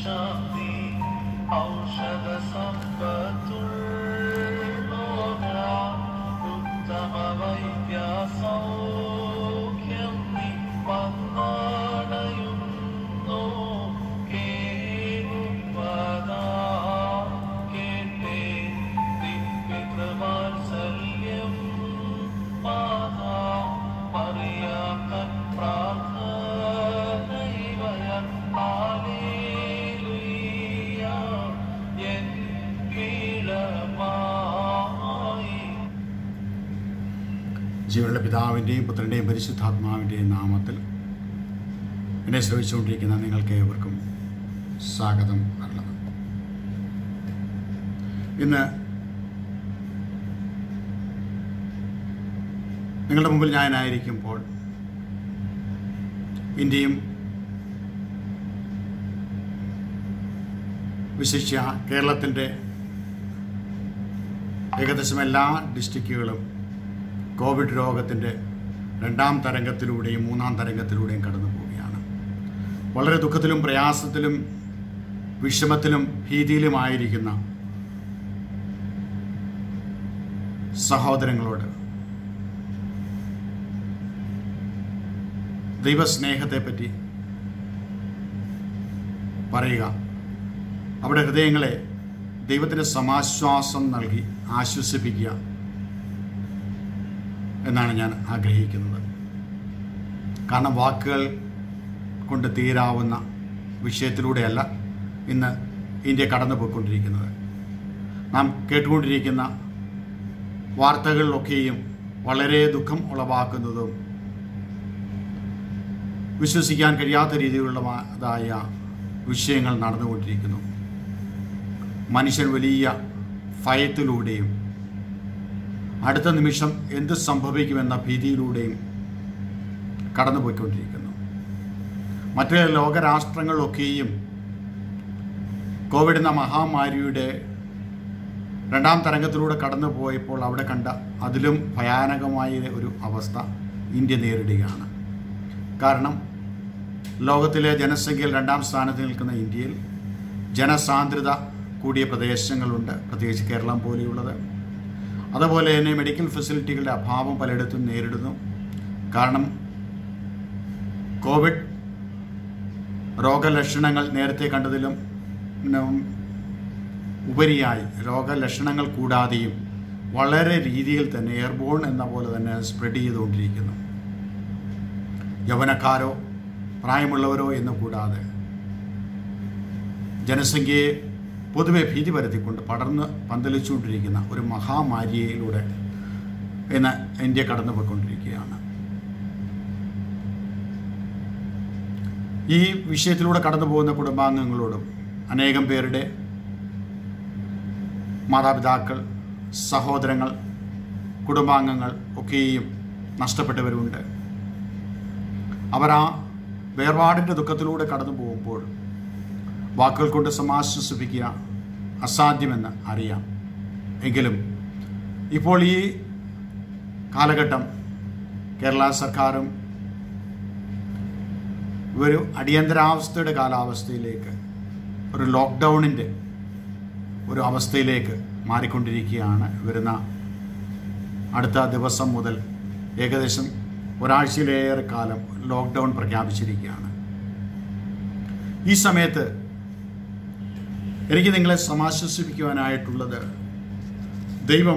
ശാന്തി ഔഷധ സമ്പത്തുള്ളോര ഉത്തമ വൈദ്യ സൗഖ്യം നീ വന്നടയുന്നു കേൾപ്പതാ കേട്ടേ ദിവ്യകൃപാത്സല്യം മാതാ മറിയാം തൻ പ്രാർത്ഥനയിവയർ ഹാലേലുയ്യ എൻ കീഴമായി ജീവനുള്ള പിതാവിൻ്റെയും പുത്രൻ്റെയും പരിശുദ്ധാത്മാവിൻ്റെയും നാമത്തിൽ എന്നെ ശ്രമിച്ചുകൊണ്ടിരിക്കുന്ന നിങ്ങൾക്ക് ഏവർക്കും സ്വാഗതം അരുളത് ഇന്ന് നിങ്ങളുടെ മുമ്പിൽ ഞാനായിരിക്കുമ്പോൾ ഇന്ത്യയും വിശിഷ്യ കേരളത്തിൻ്റെ ഏകദേശം എല്ലാ ഡിസ്ട്രിക്റ്റുകളും കോവിഡ് രോഗത്തിൻ്റെ രണ്ടാം തരംഗത്തിലൂടെയും മൂന്നാം തരംഗത്തിലൂടെയും കടന്നു പോവുകയാണ് വളരെ ദുഃഖത്തിലും പ്രയാസത്തിലും വിഷമത്തിലും ഭീതിയിലുമായിരിക്കുന്ന സഹോദരങ്ങളോട് ദൈവസ്നേഹത്തെപ്പറ്റി പറയുക അവിടെ ഹൃദയങ്ങളെ ദൈവത്തിൻ്റെ സമാശ്വാസം നൽകി ആശ്വസിപ്പിക്കുക എന്നാണ് ഞാൻ ആഗ്രഹിക്കുന്നത് കാരണം വാക്കുകൾ കൊണ്ട് തീരാവുന്ന വിഷയത്തിലൂടെയല്ല ഇന്ന് ഇന്ത്യ കടന്നു പോയിക്കൊണ്ടിരിക്കുന്നത് നാം കേട്ടുകൊണ്ടിരിക്കുന്ന വാർത്തകളിലൊക്കെയും വളരെ ദുഃഖം ഉളവാക്കുന്നതും വിശ്വസിക്കാൻ കഴിയാത്ത രീതിയിലുള്ളതായ വിഷയങ്ങൾ നടന്നുകൊണ്ടിരിക്കുന്നു മനുഷ്യൻ വലിയ ഭയത്തിലൂടെയും അടുത്ത നിമിഷം എന്ത് സംഭവിക്കുമെന്ന ഭീതിയിലൂടെയും കടന്നുപോയിക്കൊണ്ടിരിക്കുന്നു മറ്റ് ലോകരാഷ്ട്രങ്ങളിലൊക്കെയും കോവിഡ് എന്ന മഹാമാരിയുടെ രണ്ടാം തരംഗത്തിലൂടെ കടന്നു പോയപ്പോൾ അവിടെ കണ്ട അതിലും ഭയാനകമായ ഒരു അവസ്ഥ ഇന്ത്യ നേരിടുകയാണ് കാരണം ലോകത്തിലെ ജനസംഖ്യയിൽ രണ്ടാം സ്ഥാനത്ത് നിൽക്കുന്ന ഇന്ത്യയിൽ ജനസാന്ദ്രത കൂടിയ പ്രദേശങ്ങളുണ്ട് പ്രത്യേകിച്ച് കേരളം പോലെയുള്ളത് അതുപോലെ തന്നെ മെഡിക്കൽ ഫെസിലിറ്റികളുടെ അഭാവം പലയിടത്തും നേരിടുന്നു കാരണം കോവിഡ് രോഗലക്ഷണങ്ങൾ നേരത്തെ കണ്ടതിലും ഉം, ഉപരിയായി രോഗലക്ഷണങ്ങൾ കൂടാതെയും വളരെ രീതിയിൽ തന്നെ എയർബോൺ എന്ന പോലെ തന്നെ സ്പ്രെഡ് ചെയ്തുകൊണ്ടിരിക്കുന്നു യൗവനക്കാരോ പ്രായമുള്ളവരോ എന്ന് കൂടാതെ ജനസംഖ്യയെ പൊതുവെ ഭീതി പരത്തിക്കൊണ്ട് പടർന്ന് പന്തലിച്ചുകൊണ്ടിരിക്കുന്ന ഒരു മഹാമാരിയിലൂടെ ഇന്ന് ഇന്ത്യ കടന്നു പോയിക്കൊണ്ടിരിക്കുകയാണ് ഈ വിഷയത്തിലൂടെ കടന്നു പോകുന്ന കുടുംബാംഗങ്ങളോടും അനേകം പേരുടെ മാതാപിതാക്കൾ സഹോദരങ്ങൾ കുടുംബാംഗങ്ങൾ ഒക്കെയും നഷ്ടപ്പെട്ടവരുണ്ട് അവർ ആ വേർപാടിൻ്റെ ദുഃഖത്തിലൂടെ കടന്നു പോകുമ്പോൾ വാക്കുകൾ കൊണ്ട് സമാശ്വസിപ്പിക്കുക അസാധ്യമെന്ന് അറിയാം എങ്കിലും ഇപ്പോൾ ഈ കാലഘട്ടം കേരള സർക്കാരും ഒരു അടിയന്തരാവസ്ഥയുടെ കാലാവസ്ഥയിലേക്ക് ഒരു ലോക്ക്ഡൗണിൻ്റെ ഒരു അവസ്ഥയിലേക്ക് മാറിക്കൊണ്ടിരിക്കുകയാണ് വരുന്ന അടുത്ത ദിവസം മുതൽ ഏകദേശം ഒരാഴ്ചയിലേറെ കാലം ലോക്ക്ഡൗൺ പ്രഖ്യാപിച്ചിരിക്കുകയാണ് ഈ സമയത്ത് എനിക്ക് നിങ്ങളെ സമാശ്വസിപ്പിക്കുവാനായിട്ടുള്ളത് ദൈവം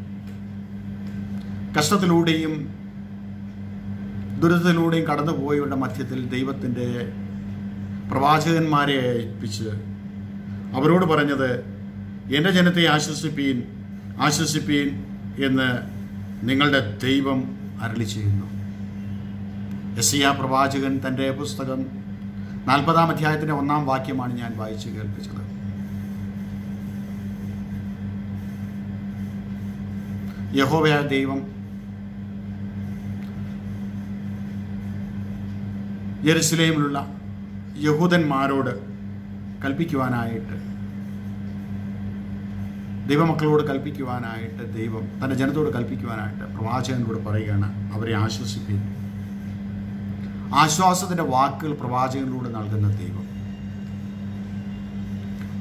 കഷ്ടത്തിലൂടെയും ദുരിതത്തിലൂടെയും കടന്നുപോയവരുടെ മധ്യത്തിൽ ദൈവത്തിൻ്റെ പ്രവാചകന്മാരെ ഏൽപ്പിച്ച് അവരോട് പറഞ്ഞത് എൻ്റെ ജനത്തെ ആശ്വസിപ്പീൻ ആശ്വസിപ്പീൻ എന്ന് നിങ്ങളുടെ ദൈവം അരളി ചെയ്യുന്നു എസിയ പ്രവാചകൻ തൻ്റെ പുസ്തകം നാൽപ്പതാം അധ്യായത്തിൻ്റെ ഒന്നാം വാക്യമാണ് ഞാൻ വായിച്ചു കേൾപ്പിച്ചത് യഹോവയായ ദൈവം യെരുസലേമിലുള്ള യഹൂദന്മാരോട് കൽപ്പിക്കുവാനായിട്ട് ദൈവമക്കളോട് കൽപ്പിക്കുവാനായിട്ട് ദൈവം തൻ്റെ ജനത്തോട് കൽപ്പിക്കുവാനായിട്ട് പ്രവാചകനോട് പറയുകയാണ് അവരെ ആശ്വസിപ്പിക്കും ആശ്വാസത്തിൻ്റെ വാക്കുകൾ പ്രവാചകനിലൂടെ നൽകുന്ന ദൈവം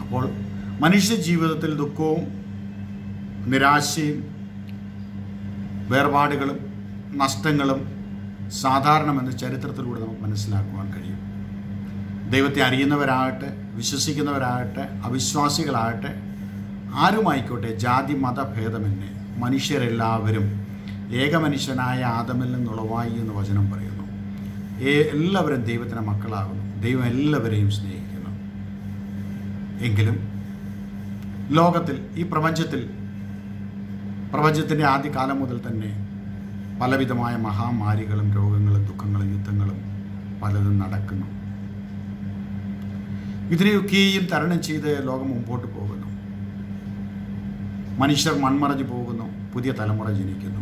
അപ്പോൾ മനുഷ്യ ജീവിതത്തിൽ ദുഃഖവും നിരാശയും വേർപാടുകളും നഷ്ടങ്ങളും സാധാരണമെന്ന് ചരിത്രത്തിലൂടെ നമുക്ക് മനസ്സിലാക്കുവാൻ കഴിയും ദൈവത്തെ അറിയുന്നവരാകട്ടെ വിശ്വസിക്കുന്നവരാകട്ടെ അവിശ്വാസികളാകട്ടെ ആരുമായിക്കോട്ടെ ജാതി മതഭേദമെന്നെ മനുഷ്യരെല്ലാവരും ഏകമനുഷ്യനായ ആദമിൽ നിന്നുളവായി എന്ന് വചനം പറയുന്നു ഏ- എല്ലാവരും ദൈവത്തിൻ്റെ മക്കളാകുന്നു ദൈവം എല്ലാവരെയും സ്നേഹിക്കുന്നു എങ്കിലും ലോകത്തിൽ ഈ പ്രപഞ്ചത്തിൽ പ്രപഞ്ചത്തിൻ്റെ ആദ്യകാലം മുതൽ തന്നെ പലവിധമായ മഹാമാരികളും രോഗങ്ങളും ദുഃഖങ്ങളും യുദ്ധങ്ങളും പലതും നടക്കുന്നു ഇതിനെയൊക്കെയും തരണം ചെയ്ത് ലോകം മുമ്പോട്ട് പോകുന്നു മനുഷ്യർ മൺമറഞ്ഞു പോകുന്നു പുതിയ തലമുറ ജനിക്കുന്നു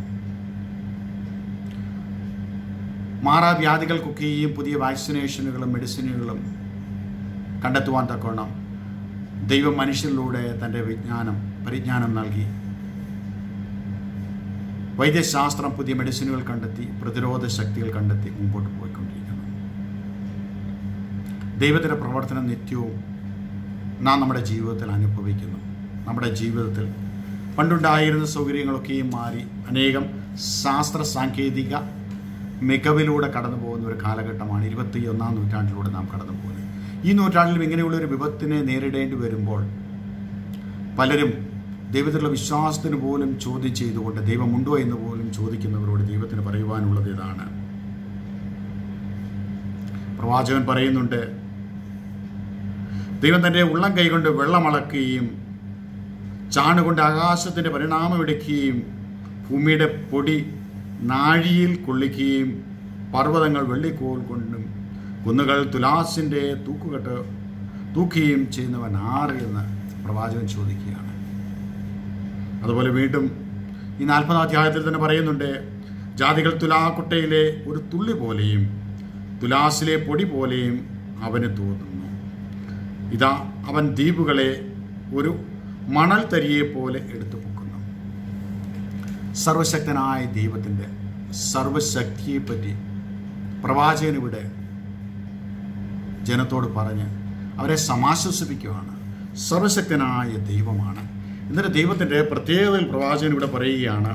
മാറാവ്യാധികൾക്കൊക്കെയും പുതിയ വാക്സിനേഷനുകളും മെഡിസിനുകളും കണ്ടെത്തുവാൻ തക്കവണ്ണം ദൈവം മനുഷ്യരിലൂടെ തൻ്റെ വിജ്ഞാനം പരിജ്ഞാനം നൽകി വൈദ്യശാസ്ത്രം പുതിയ മെഡിസിനുകൾ കണ്ടെത്തി പ്രതിരോധ ശക്തികൾ കണ്ടെത്തി മുമ്പോട്ട് പോയിക്കൊണ്ടിരിക്കുന്നു ദൈവത്തിൻ്റെ പ്രവർത്തനം നിത്യവും നാം നമ്മുടെ ജീവിതത്തിൽ അനുഭവിക്കുന്നു നമ്മുടെ ജീവിതത്തിൽ പണ്ടുണ്ടായിരുന്ന സൗകര്യങ്ങളൊക്കെയും മാറി അനേകം ശാസ്ത്ര സാങ്കേതിക മികവിലൂടെ കടന്നു പോകുന്ന ഒരു കാലഘട്ടമാണ് ഇരുപത്തി ഒന്നാം നൂറ്റാണ്ടിലൂടെ നാം കടന്നു പോകുന്നത് ഈ നൂറ്റാണ്ടിലും ഇങ്ങനെയുള്ള ഒരു വിപത്തിനെ നേരിടേണ്ടി വരുമ്പോൾ പലരും ദൈവത്തിലുള്ള വിശ്വാസത്തിന് പോലും ചോദ്യം ചെയ്തുകൊണ്ട് ദൈവമുണ്ടോ എന്ന് പോലും ചോദിക്കുന്നവരോട് ദൈവത്തിന് പറയുവാനുള്ളത് ഇതാണ് പ്രവാചകൻ പറയുന്നുണ്ട് ദൈവം തൻ്റെ ഉള്ളം കൈകൊണ്ട് വെള്ളമളക്കുകയും ചാണുകൊണ്ട് ആകാശത്തിൻ്റെ പരിണാമമെടുക്കുകയും ഭൂമിയുടെ പൊടി നാഴിയിൽ കൊള്ളിക്കുകയും പർവ്വതങ്ങൾ വെള്ളിക്കോൽ കൊണ്ടും കുന്നുകൾ തുലാസിൻ്റെ തൂക്കുകെട്ട് തൂക്കുകയും ചെയ്യുന്നവൻ ആറ് എന്ന് പ്രവാചകൻ ചോദിക്കുകയാണ് അതുപോലെ വീണ്ടും ഈ നാൽപ്പതാം അധ്യായത്തിൽ തന്നെ പറയുന്നുണ്ട് ജാതികൾ തുലാക്കുട്ടയിലെ ഒരു തുള്ളി പോലെയും തുലാസിലെ പൊടി പോലെയും അവന് തോന്നുന്നു ഇതാ അവൻ ദ്വീപുകളെ ഒരു മണൽ തരിയെ പോലെ എടുത്തു പൊക്കുന്നു സർവശക്തനായ ദൈവത്തിൻ്റെ സർവശക്തിയെപ്പറ്റി പ്രവാചകനിവിടെ ജനത്തോട് പറഞ്ഞ് അവരെ സമാശ്വസിപ്പിക്കുകയാണ് സർവശക്തനായ ദൈവമാണ് എന്നിട്ട് ദൈവത്തിൻ്റെ പ്രത്യേകതയിൽ പ്രവാചകൻ ഇവിടെ പറയുകയാണ്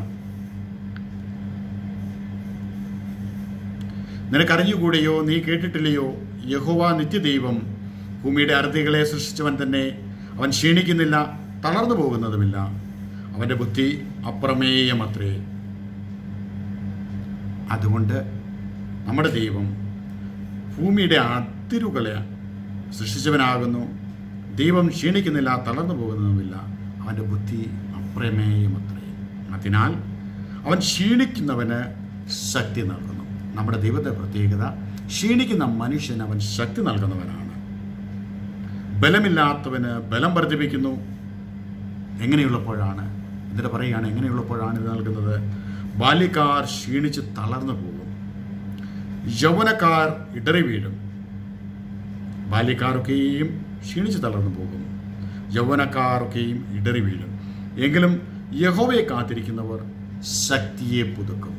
നിനക്കറിഞ്ഞുകൂടെയോ നീ കേട്ടിട്ടില്ലയോ യഹോവ നിത്യദൈവം ഭൂമിയുടെ അറുതികളെ സൃഷ്ടിച്ചവൻ തന്നെ അവൻ ക്ഷീണിക്കുന്നില്ല തളർന്നു പോകുന്നതുമില്ല അവൻ്റെ ബുദ്ധി അപ്രമേയമത്രേ അതുകൊണ്ട് നമ്മുടെ ദൈവം ഭൂമിയുടെ അതിരുകളെ സൃഷ്ടിച്ചവനാകുന്നു ദൈവം ക്ഷീണിക്കുന്നില്ല തളർന്നു പോകുന്നതുമില്ല അവൻ്റെ ബുദ്ധി അപ്രമേയമത്രേ അതിനാൽ അവൻ ക്ഷീണിക്കുന്നവന് ശക്തി നൽകുന്നു നമ്മുടെ ദൈവത്തെ പ്രത്യേകത ക്ഷീണിക്കുന്ന മനുഷ്യന് അവൻ ശക്തി നൽകുന്നവനാണ് ബലമില്ലാത്തവന് ബലം വർദ്ധിപ്പിക്കുന്നു എങ്ങനെയുള്ളപ്പോഴാണ് എന്നിട്ട് പറയുകയാണ് എങ്ങനെയുള്ളപ്പോഴാണ് ഇത് നൽകുന്നത് ബാല്യക്കാർ ക്ഷീണിച്ച് തളർന്നു പോകും യൗവനക്കാർ ഇടറി വീഴും ബാല്യക്കാരൊക്കെയും ക്ഷീണിച്ച് തളർന്നു പോകും യൗവനക്കാരൊക്കെയും ഇടറി വീഴും എങ്കിലും യഹോവയെ കാത്തിരിക്കുന്നവർ ശക്തിയെ പുതുക്കും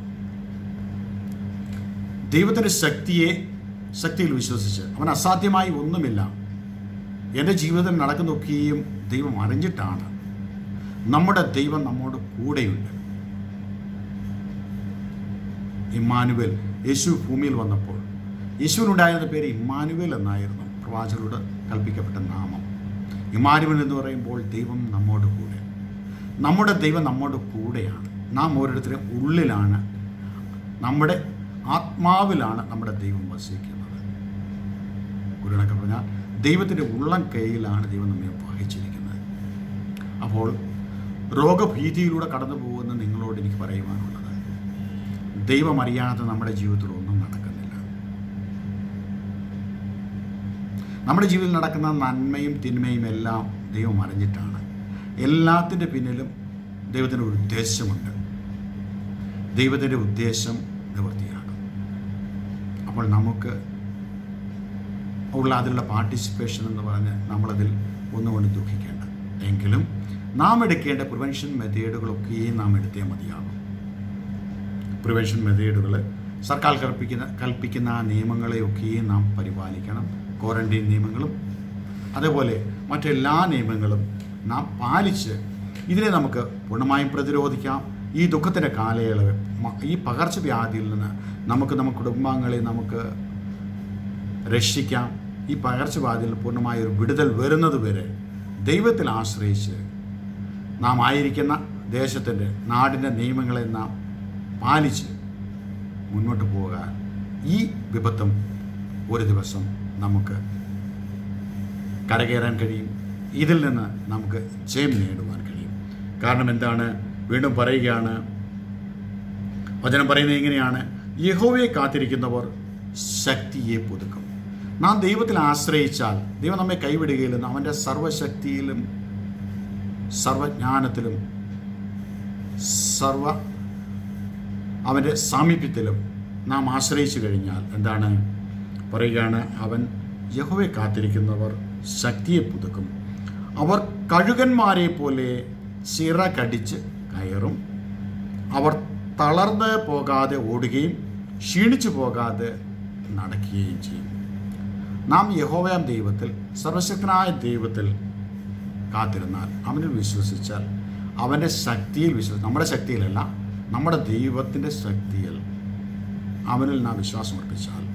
ദൈവത്തിൻ്റെ ശക്തിയെ ശക്തിയിൽ വിശ്വസിച്ച് അവൻ അസാധ്യമായി ഒന്നുമില്ല എൻ്റെ ജീവിതത്തിൽ നടക്കുന്നൊക്കെയും ദൈവം അറിഞ്ഞിട്ടാണ് നമ്മുടെ ദൈവം നമ്മോട് കൂടെയുണ്ട് ഇമ്മാനുവൽ യേശു ഭൂമിയിൽ വന്നപ്പോൾ യേശുവിനുണ്ടായിരുന്ന പേര് ഇമ്മാനുവൽ എന്നായിരുന്നു പ്രവാചകരോട് കൽപ്പിക്കപ്പെട്ട നാമം ഇമ്മാനുവൽ എന്ന് പറയുമ്പോൾ ദൈവം നമ്മോട് കൂടെ നമ്മുടെ ദൈവം നമ്മോട് കൂടെയാണ് നാം ഓരോരുത്തരും ഉള്ളിലാണ് നമ്മുടെ ആത്മാവിലാണ് നമ്മുടെ ദൈവം വസിക്കുന്നത് ഒരു കണക്ക് പറഞ്ഞാൽ ദൈവത്തിൻ്റെ ഉള്ളം കൈയിലാണ് ദൈവം നമ്മെ വഹിച്ചിരിക്കുന്നത് അപ്പോൾ രോഗഭീതിയിലൂടെ കടന്നു പോകുന്ന നിങ്ങളോട് എനിക്ക് പറയുവാനുള്ളത് ദൈവം അറിയാതെ നമ്മുടെ ജീവിതത്തിൽ ഒന്നും നടക്കുന്നില്ല നമ്മുടെ ജീവിതത്തിൽ നടക്കുന്ന നന്മയും തിന്മയും എല്ലാം ദൈവം അറിഞ്ഞിട്ടാണ് എല്ലാത്തിൻ്റെ പിന്നിലും ദൈവത്തിൻ്റെ ഒരു ഉദ്ദേശമുണ്ട് ദൈവത്തിൻ്റെ ഉദ്ദേശം നിവൃത്തിയാകും അപ്പോൾ നമുക്ക് ഉള്ള അതിലുള്ള പാർട്ടിസിപ്പേഷൻ എന്ന് പറഞ്ഞ് നമ്മളതിൽ ഒന്നുകൊണ്ട് ദുഃഖിക്കേണ്ട എങ്കിലും നാം എടുക്കേണ്ട പ്രിവെൻഷൻ മെത്തേഡുകളൊക്കെയും നാം എടുത്തേ മതിയാകും പ്രിവെൻഷൻ മെത്തേഡുകൾ സർക്കാർ കൽപ്പിക്കുന്ന കൽപ്പിക്കുന്ന നിയമങ്ങളെയൊക്കെയും നാം പരിപാലിക്കണം ക്വാറന്റൈൻ നിയമങ്ങളും അതേപോലെ മറ്റെല്ലാ നിയമങ്ങളും നാം പാലിച്ച് ഇതിനെ നമുക്ക് പൂർണ്ണമായും പ്രതിരോധിക്കാം ഈ ദുഃഖത്തിൻ്റെ കാലയളവ് മ- ഈ പകർച്ചവ്യാധിയിൽ നിന്ന് നമുക്ക് നമ്മുടെ കുടുംബാംഗങ്ങളെ നമുക്ക് രക്ഷിക്കാം ഈ പകർച്ചവ്യാധിയിൽ പൂർണ്ണമായ ഒരു വിടുതൽ വരുന്നത് വരെ ദൈവത്തിൽ ആശ്രയിച്ച് നാം ആയിരിക്കുന്ന ദേശത്തിൻ്റെ നാടിൻ്റെ നിയമങ്ങളെ നാം പാലിച്ച് മുന്നോട്ട് പോകാൻ ഈ വിപത്തും ഒരു ദിവസം നമുക്ക് കരകയറാൻ കഴിയും ഇതിൽ നിന്ന് നമുക്ക് ജയം നേടുവാൻ കഴിയും കാരണം എന്താണ് വീണ്ടും പറയുകയാണ് വചനം പറയുന്നത് എങ്ങനെയാണ് യഹോവയെ കാത്തിരിക്കുന്നവർ ശക്തിയെ പുതുക്കും നാം ദൈവത്തിൽ ആശ്രയിച്ചാൽ ദൈവം നമ്മെ കൈവിടുകയില്ലെന്ന് അവൻ്റെ സർവശക്തിയിലും സർവജ്ഞാനത്തിലും സർവ അവൻ്റെ സാമീപ്യത്തിലും നാം ആശ്രയിച്ചു കഴിഞ്ഞാൽ എന്താണ് പറയുകയാണ് അവൻ യഹോവയെ കാത്തിരിക്കുന്നവർ ശക്തിയെ പുതുക്കും അവർ കഴുകന്മാരെ പോലെ ചിറകടിച്ച് കയറും അവർ തളർന്ന് പോകാതെ ഓടുകയും ക്ഷീണിച്ചു പോകാതെ നടക്കുകയും ചെയ്യും നാം യഹോവയാം ദൈവത്തിൽ സർവശക്തനായ ദൈവത്തിൽ കാത്തിരുന്നാൽ അവനിൽ വിശ്വസിച്ചാൽ അവൻ്റെ ശക്തിയിൽ വിശ്വസിച്ച് നമ്മുടെ ശക്തിയിലല്ല നമ്മുടെ ദൈവത്തിൻ്റെ ശക്തിയിൽ അവനിൽ നാം വിശ്വാസം അർപ്പിച്ചാൽ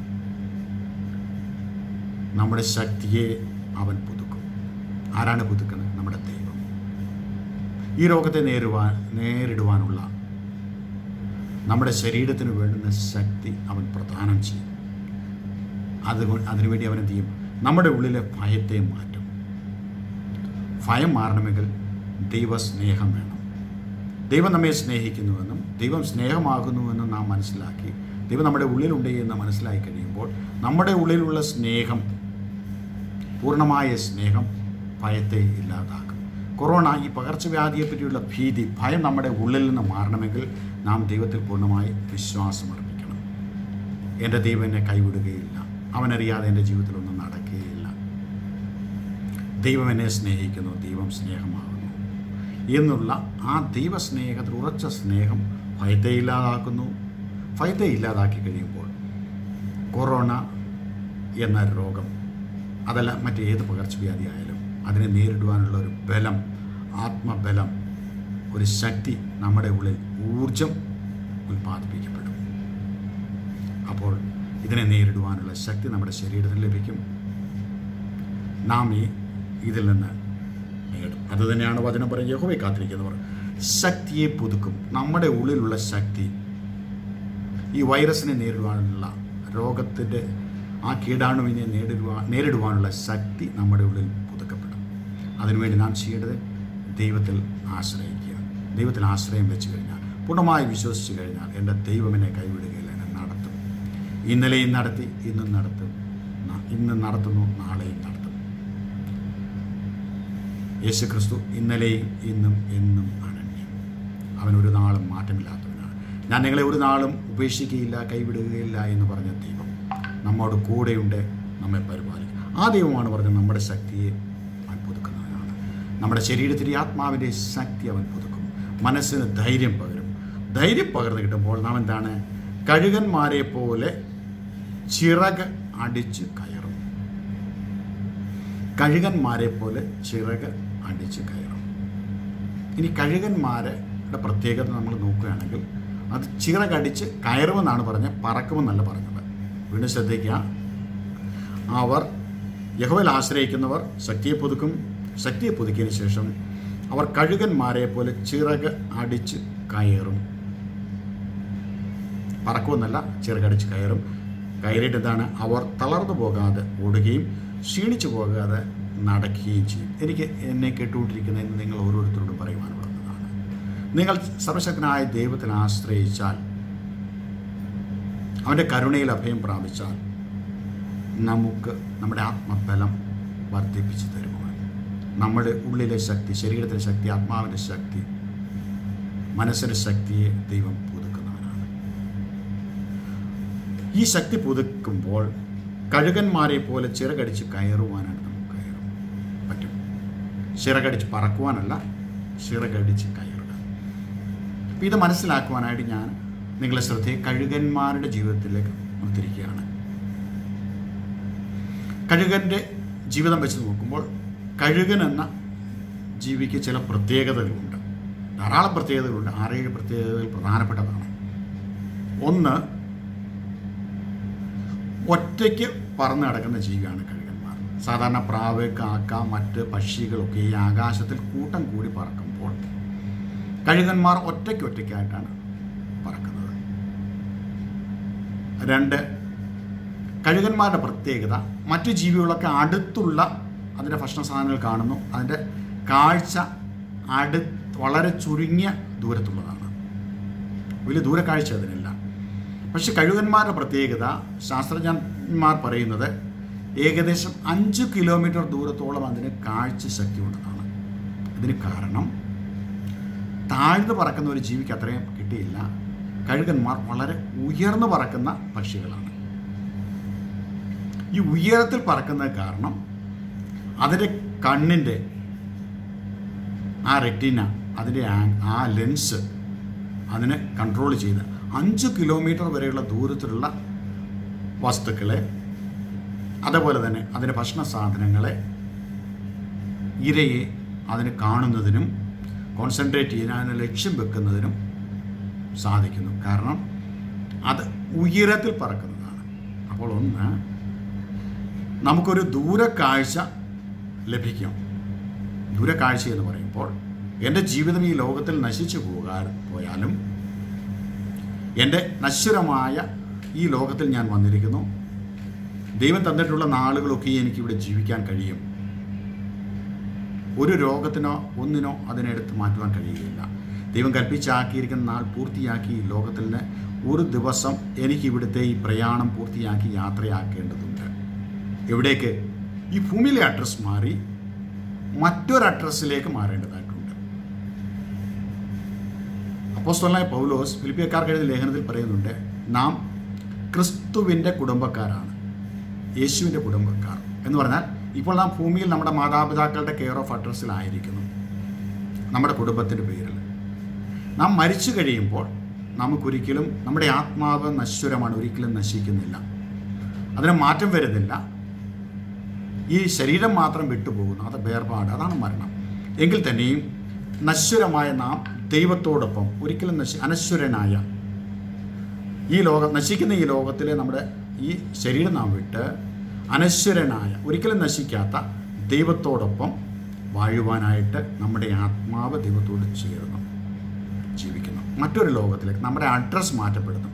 നമ്മുടെ ശക്തിയെ അവൻ പുതുക്കും ആരാണ് പുതുക്കുന്നത് നമ്മുടെ ദൈവം ഈ രോഗത്തെ നേരുവാൻ നേരിടുവാനുള്ള നമ്മുടെ ശരീരത്തിന് വേണ്ടുന്ന ശക്തി അവൻ പ്രദാനം ചെയ്യും അതുകൊണ്ട് അതിനുവേണ്ടി അവൻ എന്ത് ചെയ്യും നമ്മുടെ ഉള്ളിലെ ഭയത്തെ മാറ്റും ഭയം മാറണമെങ്കിൽ ദൈവസ്നേഹം വേണം ദൈവം നമ്മെ സ്നേഹിക്കുന്നുവെന്നും ദൈവം സ്നേഹമാകുന്നുവെന്നും നാം മനസ്സിലാക്കി ദൈവം നമ്മുടെ ഉള്ളിലുണ്ട് എന്ന് മനസ്സിലാക്കി കഴിയുമ്പോൾ നമ്മുടെ ഉള്ളിലുള്ള സ്നേഹം പൂർണ്ണമായ സ്നേഹം ഭയത്തെ ഇല്ലാതാക്കും കൊറോണ ഈ പകർച്ചവ്യാധിയെ പറ്റിയുള്ള ഭീതി ഭയം നമ്മുടെ ഉള്ളിൽ നിന്ന് മാറണമെങ്കിൽ നാം ദൈവത്തിൽ പൂർണ്ണമായി വിശ്വാസം അർപ്പിക്കണം എൻ്റെ ദൈവം എന്നെ കൈവിടുകയില്ല അവനറിയാതെ എൻ്റെ ജീവിതത്തിലൊന്നും നടക്കുകയില്ല ദൈവം എന്നെ സ്നേഹിക്കുന്നു ദൈവം സ്നേഹമാകുന്നു എന്നുള്ള ആ ദൈവസ്നേഹത്തിൽ ഉറച്ച സ്നേഹം ഭയത്തെ ഇല്ലാതാക്കുന്നു ഭയത്തെ ഇല്ലാതാക്കി കഴിയുമ്പോൾ കൊറോണ എന്ന രോഗം അതല്ല മറ്റേത് പകർച്ചവ്യാധി ആയാലും അതിനെ നേരിടുവാനുള്ള ഒരു ബലം ആത്മബലം ഒരു ശക്തി നമ്മുടെ ഉള്ളിൽ ഊർജം ഉൽപ്പാദിപ്പിക്കപ്പെടും അപ്പോൾ ഇതിനെ നേരിടുവാനുള്ള ശക്തി നമ്മുടെ ശരീരത്തിൽ ലഭിക്കും നാം ഈ ഇതിൽ നിന്ന് നേടും അത് തന്നെയാണ് വചനം പറയും യഹോവയെ കാത്തിരിക്കുന്നവർ ശക്തിയെ പുതുക്കും നമ്മുടെ ഉള്ളിലുള്ള ശക്തി ഈ വൈറസിനെ നേരിടുവാനുള്ള രോഗത്തിൻ്റെ ആ കീടാണുവിനെ നേരിടുവാൻ നേരിടുവാനുള്ള ശക്തി നമ്മുടെ ഉള്ളിൽ പുതുക്കപ്പെടും അതിനുവേണ്ടി നാം ചെയ്യേണ്ടത് ദൈവത്തിൽ ആശ്രയിക്കുക ദൈവത്തിൽ ആശ്രയം വെച്ച് കഴിഞ്ഞാൽ പൂർണ്ണമായി വിശ്വസിച്ച് കഴിഞ്ഞാൽ എൻ്റെ ദൈവം എന്നെ കൈവിടുകയില്ല എന്നെ നടത്തും ഇന്നലെയും നടത്തി ഇന്നും നടത്തും ന- ഇന്ന് നടത്തുന്നു നാളെയും നടത്തും യേശു ക്രിസ്തു ഇന്നലെയും ഇന്നും എന്നും അനന്യം അവൻ ഒരു നാളും മാറ്റമില്ലാത്തവനാണ് ഞാൻ നിങ്ങളെ ഒരു നാളും ഉപേക്ഷിക്കുകയില്ല കൈവിടുകയില്ല എന്ന് പറഞ്ഞ ദൈവം നമ്മോട് കൂടെയുണ്ട് നമ്മെ പരിപാലിക്കും ആ ദൈവമാണ് പറഞ്ഞത് നമ്മുടെ ശക്തിയെ അവൻ പുതുക്കുന്നവനാണ് നമ്മുടെ ശരീരത്തിൻ്റെ ആത്മാവിൻ്റെ ശക്തി അവൻ പുതുക്കും മനസ്സിന് ധൈര്യം പകരും ധൈര്യം പകർന്നു കിട്ടുമ്പോൾ നാം എന്താണ് കഴുകന്മാരെ പോലെ ചിറക് അടിച്ച് കയറും കഴുകന്മാരെ പോലെ ചിറക് അടിച്ച് കയറും ഇനി കഴുകന്മാരുടെ പ്രത്യേകത നമ്മൾ നോക്കുകയാണെങ്കിൽ അത് ചിറകടിച്ച് കയറുമെന്നാണ് പറഞ്ഞത് പറക്കുമെന്നല്ല പറഞ്ഞത് വീണ്ടും ശ്രദ്ധിക്കുക അവർ യഹോവയിൽ ആശ്രയിക്കുന്നവർ ശക്തിയെ പുതുക്കും ശക്തിയെ പുതുക്കിയതിന് ശേഷം അവർ കഴുകന്മാരെ പോലെ ചിറക് അടിച്ച് കയറും പറക്കുമെന്നല്ല ചിറകടിച്ച് കയറും കയറിയിട്ട് എന്താണ് അവർ തളർന്നു പോകാതെ ഓടുകയും ക്ഷീണിച്ചു പോകാതെ നടക്കുകയും ചെയ്യും എനിക്ക് എന്നെ കേട്ടുകൊണ്ടിരിക്കുന്നതിന് നിങ്ങൾ ഓരോരുത്തരോടും പറയുവാനുള്ളതാണ് നിങ്ങൾ സർവശക്തനായ ദൈവത്തിൽ ആശ്രയിച്ചാൽ അവൻ്റെ കരുണയിൽ അഭയം പ്രാപിച്ചാൽ നമുക്ക് നമ്മുടെ ആത്മബലം വർദ്ധിപ്പിച്ചു തരുവാൻ നമ്മുടെ ഉള്ളിലെ ശക്തി ശരീരത്തിലെ ശക്തി ആത്മാവിൻ്റെ ശക്തി മനസ്സിൻ്റെ ശക്തിയെ ദൈവം പുതുക്കുന്നവനാണ് ഈ ശക്തി പുതുക്കുമ്പോൾ കഴുകന്മാരെ പോലെ ചിറകടിച്ച് കയറുവാനാണ് നമുക്ക് കയറും പറ്റും ചിറകടിച്ച് പറക്കുവാനല്ല ചിറകടിച്ച് കയറുക അപ്പം ഇത് മനസ്സിലാക്കുവാനായിട്ട് ഞാൻ നിങ്ങളെ ശ്രദ്ധയെ കഴുകന്മാരുടെ ജീവിതത്തിലേക്ക് നിർത്തിരിക്കുകയാണ് കഴുകൻ്റെ ജീവിതം വെച്ച് നോക്കുമ്പോൾ കഴുകൻ എന്ന ജീവിക്ക് ചില പ്രത്യേകതകളുണ്ട് ധാരാളം പ്രത്യേകതകളുണ്ട് ആറേഴ് പ്രത്യേകതകൾ പ്രധാനപ്പെട്ടതാണ് ഒന്ന് ഒറ്റയ്ക്ക് പറന്ന് നടക്കുന്ന ജീവിയാണ് കഴുകന്മാർ സാധാരണ പ്രാവ് കാക്ക മറ്റ് പക്ഷികളൊക്കെ ഈ ആകാശത്തിൽ കൂട്ടം കൂടി പറക്കുമ്പോൾ കഴുകന്മാർ ഒറ്റയ്ക്ക് ഒറ്റയ്ക്കായിട്ടാണ് പറക്കുന്നത് രണ്ട് കഴുകന്മാരുടെ പ്രത്യേകത മറ്റു ജീവികളൊക്കെ അടുത്തുള്ള അതിൻ്റെ ഭക്ഷണ സാധനങ്ങൾ കാണുന്നു അതിൻ്റെ കാഴ്ച അടു വളരെ ചുരുങ്ങിയ ദൂരത്തുള്ളതാണ് വലിയ ദൂരക്കാഴ്ച അതിനില്ല പക്ഷെ കഴുകന്മാരുടെ പ്രത്യേകത ശാസ്ത്രജ്ഞന്മാർ പറയുന്നത് ഏകദേശം അഞ്ച് കിലോമീറ്റർ ദൂരത്തോളം അതിന് കാഴ്ച ശക്തി ഉണ്ടെന്നാണ് ഇതിന് കാരണം താഴ്ന്നു പറക്കുന്ന ഒരു ജീവിക്ക് അത്രയും കിട്ടിയില്ല കഴുകന്മാർ വളരെ ഉയർന്നു പറക്കുന്ന പക്ഷികളാണ് ഈ ഉയരത്തിൽ പറക്കുന്നത് കാരണം അതിൻ്റെ കണ്ണിൻ്റെ ആ റെറ്റിന അതിൻ്റെ ആ- ആ ലെൻസ് അതിനെ കൺട്രോൾ ചെയ്ത് അഞ്ച് കിലോമീറ്റർ വരെയുള്ള ദൂരത്തിലുള്ള വസ്തുക്കളെ അതുപോലെ തന്നെ അതിൻ്റെ ഭക്ഷണ സാധനങ്ങളെ ഇരയെ അതിന് കാണുന്നതിനും കോൺസെൻട്രേറ്റ് ചെയ്യാൻ അതിനെ ലക്ഷ്യം വെക്കുന്നതിനും സാധിക്കുന്നു കാരണം അത് ഉയരത്തിൽ പറക്കുന്നതാണ് അപ്പോൾ ഒന്ന് നമുക്കൊരു ദൂരക്കാഴ്ച ലഭിക്കും ദൂരക്കാഴ്ച എന്ന് പറയുമ്പോൾ എൻ്റെ ജീവിതം ഈ ലോകത്തിൽ നശിച്ചു പോകാൻ പോയാലും എൻ്റെ നശ്വരമായ ഈ ലോകത്തിൽ ഞാൻ വന്നിരിക്കുന്നു ദൈവം തന്നിട്ടുള്ള നാളുകളൊക്കെ എനിക്കിവിടെ ജീവിക്കാൻ കഴിയും ഒരു രോഗത്തിനോ ഒന്നിനോ അതിനെടുത്ത് മാറ്റുവാൻ കഴിയുകയില്ല ദൈവം കൽപ്പിച്ചാക്കിയിരിക്കുന്ന നാൾ പൂർത്തിയാക്കി ഈ ലോകത്തിൽ നിന്ന് ഒരു ദിവസം എനിക്ക് ഇവിടുത്തെ ഈ പ്രയാണം പൂർത്തിയാക്കി യാത്രയാക്കേണ്ടതുണ്ട് എവിടേക്ക് ഈ ഭൂമിയിലെ അഡ്രസ്സ് മാറി മറ്റൊരു അഡ്രസ്സിലേക്ക് മാറേണ്ടതായിട്ടുണ്ട് അപ്പോസ്തലനായ പൗലോസ് ഫിലിപ്പിയക്കാർക്ക് എഴുതിയ ലേഖനത്തിൽ പറയുന്നുണ്ട് നാം ക്രിസ്തുവിൻ്റെ കുടുംബക്കാരാണ് യേശുവിൻ്റെ കുടുംബക്കാർ എന്ന് പറഞ്ഞാൽ ഇപ്പോൾ നാം ഭൂമിയിൽ നമ്മുടെ മാതാപിതാക്കളുടെ കെയർ ഓഫ് അഡ്രസ്സിലായിരിക്കുന്നു നമ്മുടെ കുടുംബത്തിൻ്റെ പേരിൽ നാം മരിച്ചു കഴിയുമ്പോൾ നമുക്കൊരിക്കലും നമ്മുടെ ആത്മാവ് നശ്വരമാണ് ഒരിക്കലും നശിക്കുന്നില്ല അതിന് മാറ്റം വരുന്നില്ല ഈ ശരീരം മാത്രം വിട്ടുപോകുന്നു അത് വേർപാട് അതാണ് മരണം എങ്കിൽ തന്നെയും നശ്വരമായ നാം ദൈവത്തോടൊപ്പം ഒരിക്കലും നശി അനശ്വരനായ ഈ ലോകം നശിക്കുന്ന ഈ ലോകത്തിലെ നമ്മുടെ ഈ ശരീരം നാം വിട്ട് അനശ്വരനായ ഒരിക്കലും നശിക്കാത്ത ദൈവത്തോടൊപ്പം വാഴുവാനായിട്ട് നമ്മുടെ ആത്മാവ് ദൈവത്തോട് ചേർന്നു ജീവിക്കുന്നു മറ്റൊരു ലോകത്തിലേക്ക് നമ്മുടെ അഡ്രസ്സ് മാറ്റപ്പെടുന്നു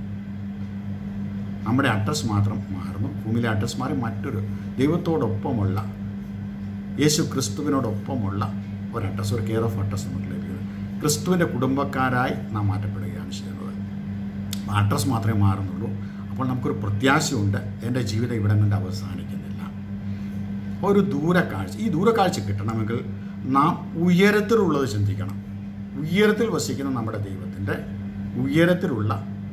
നമ്മുടെ അഡ്രസ്സ് മാത്രം മാറുന്നു ഭൂമിയിലെ അഡ്രസ്സ് മാറി മറ്റൊരു ദൈവത്തോടൊപ്പമുള്ള യേശു ക്രിസ്തുവിനോടൊപ്പമുള്ള ഒരു അഡ്രസ്സ് ഒരു കെയർ ഓഫ് അഡ്രസ്സ് നമുക്ക് ലഭിക്കുന്നത് ക്രിസ്തുവിൻ്റെ കുടുംബക്കാരായി നാം മാറ്റപ്പെടുകയാണ് ചെയ്യുന്നത് അഡ്രസ്സ് മാത്രമേ മാറുന്നുള്ളൂ അപ്പോൾ നമുക്കൊരു പ്രത്യാശയുണ്ട് എൻ്റെ ജീവിതം ഇവിടെ കൊണ്ട് അവസാനിക്കുന്നില്ല ഒരു ദൂരക്കാഴ്ച ഈ ദൂരക്കാഴ്ച കിട്ടണമെങ്കിൽ നാം ഉയരത്തിലുള്ളത് ചിന്തിക്കണം ഉയരത്തിൽ വസിക്കുന്ന നമ്മുടെ ദൈവത്തിൻ്റെ ഉയരത്തിലുള്ള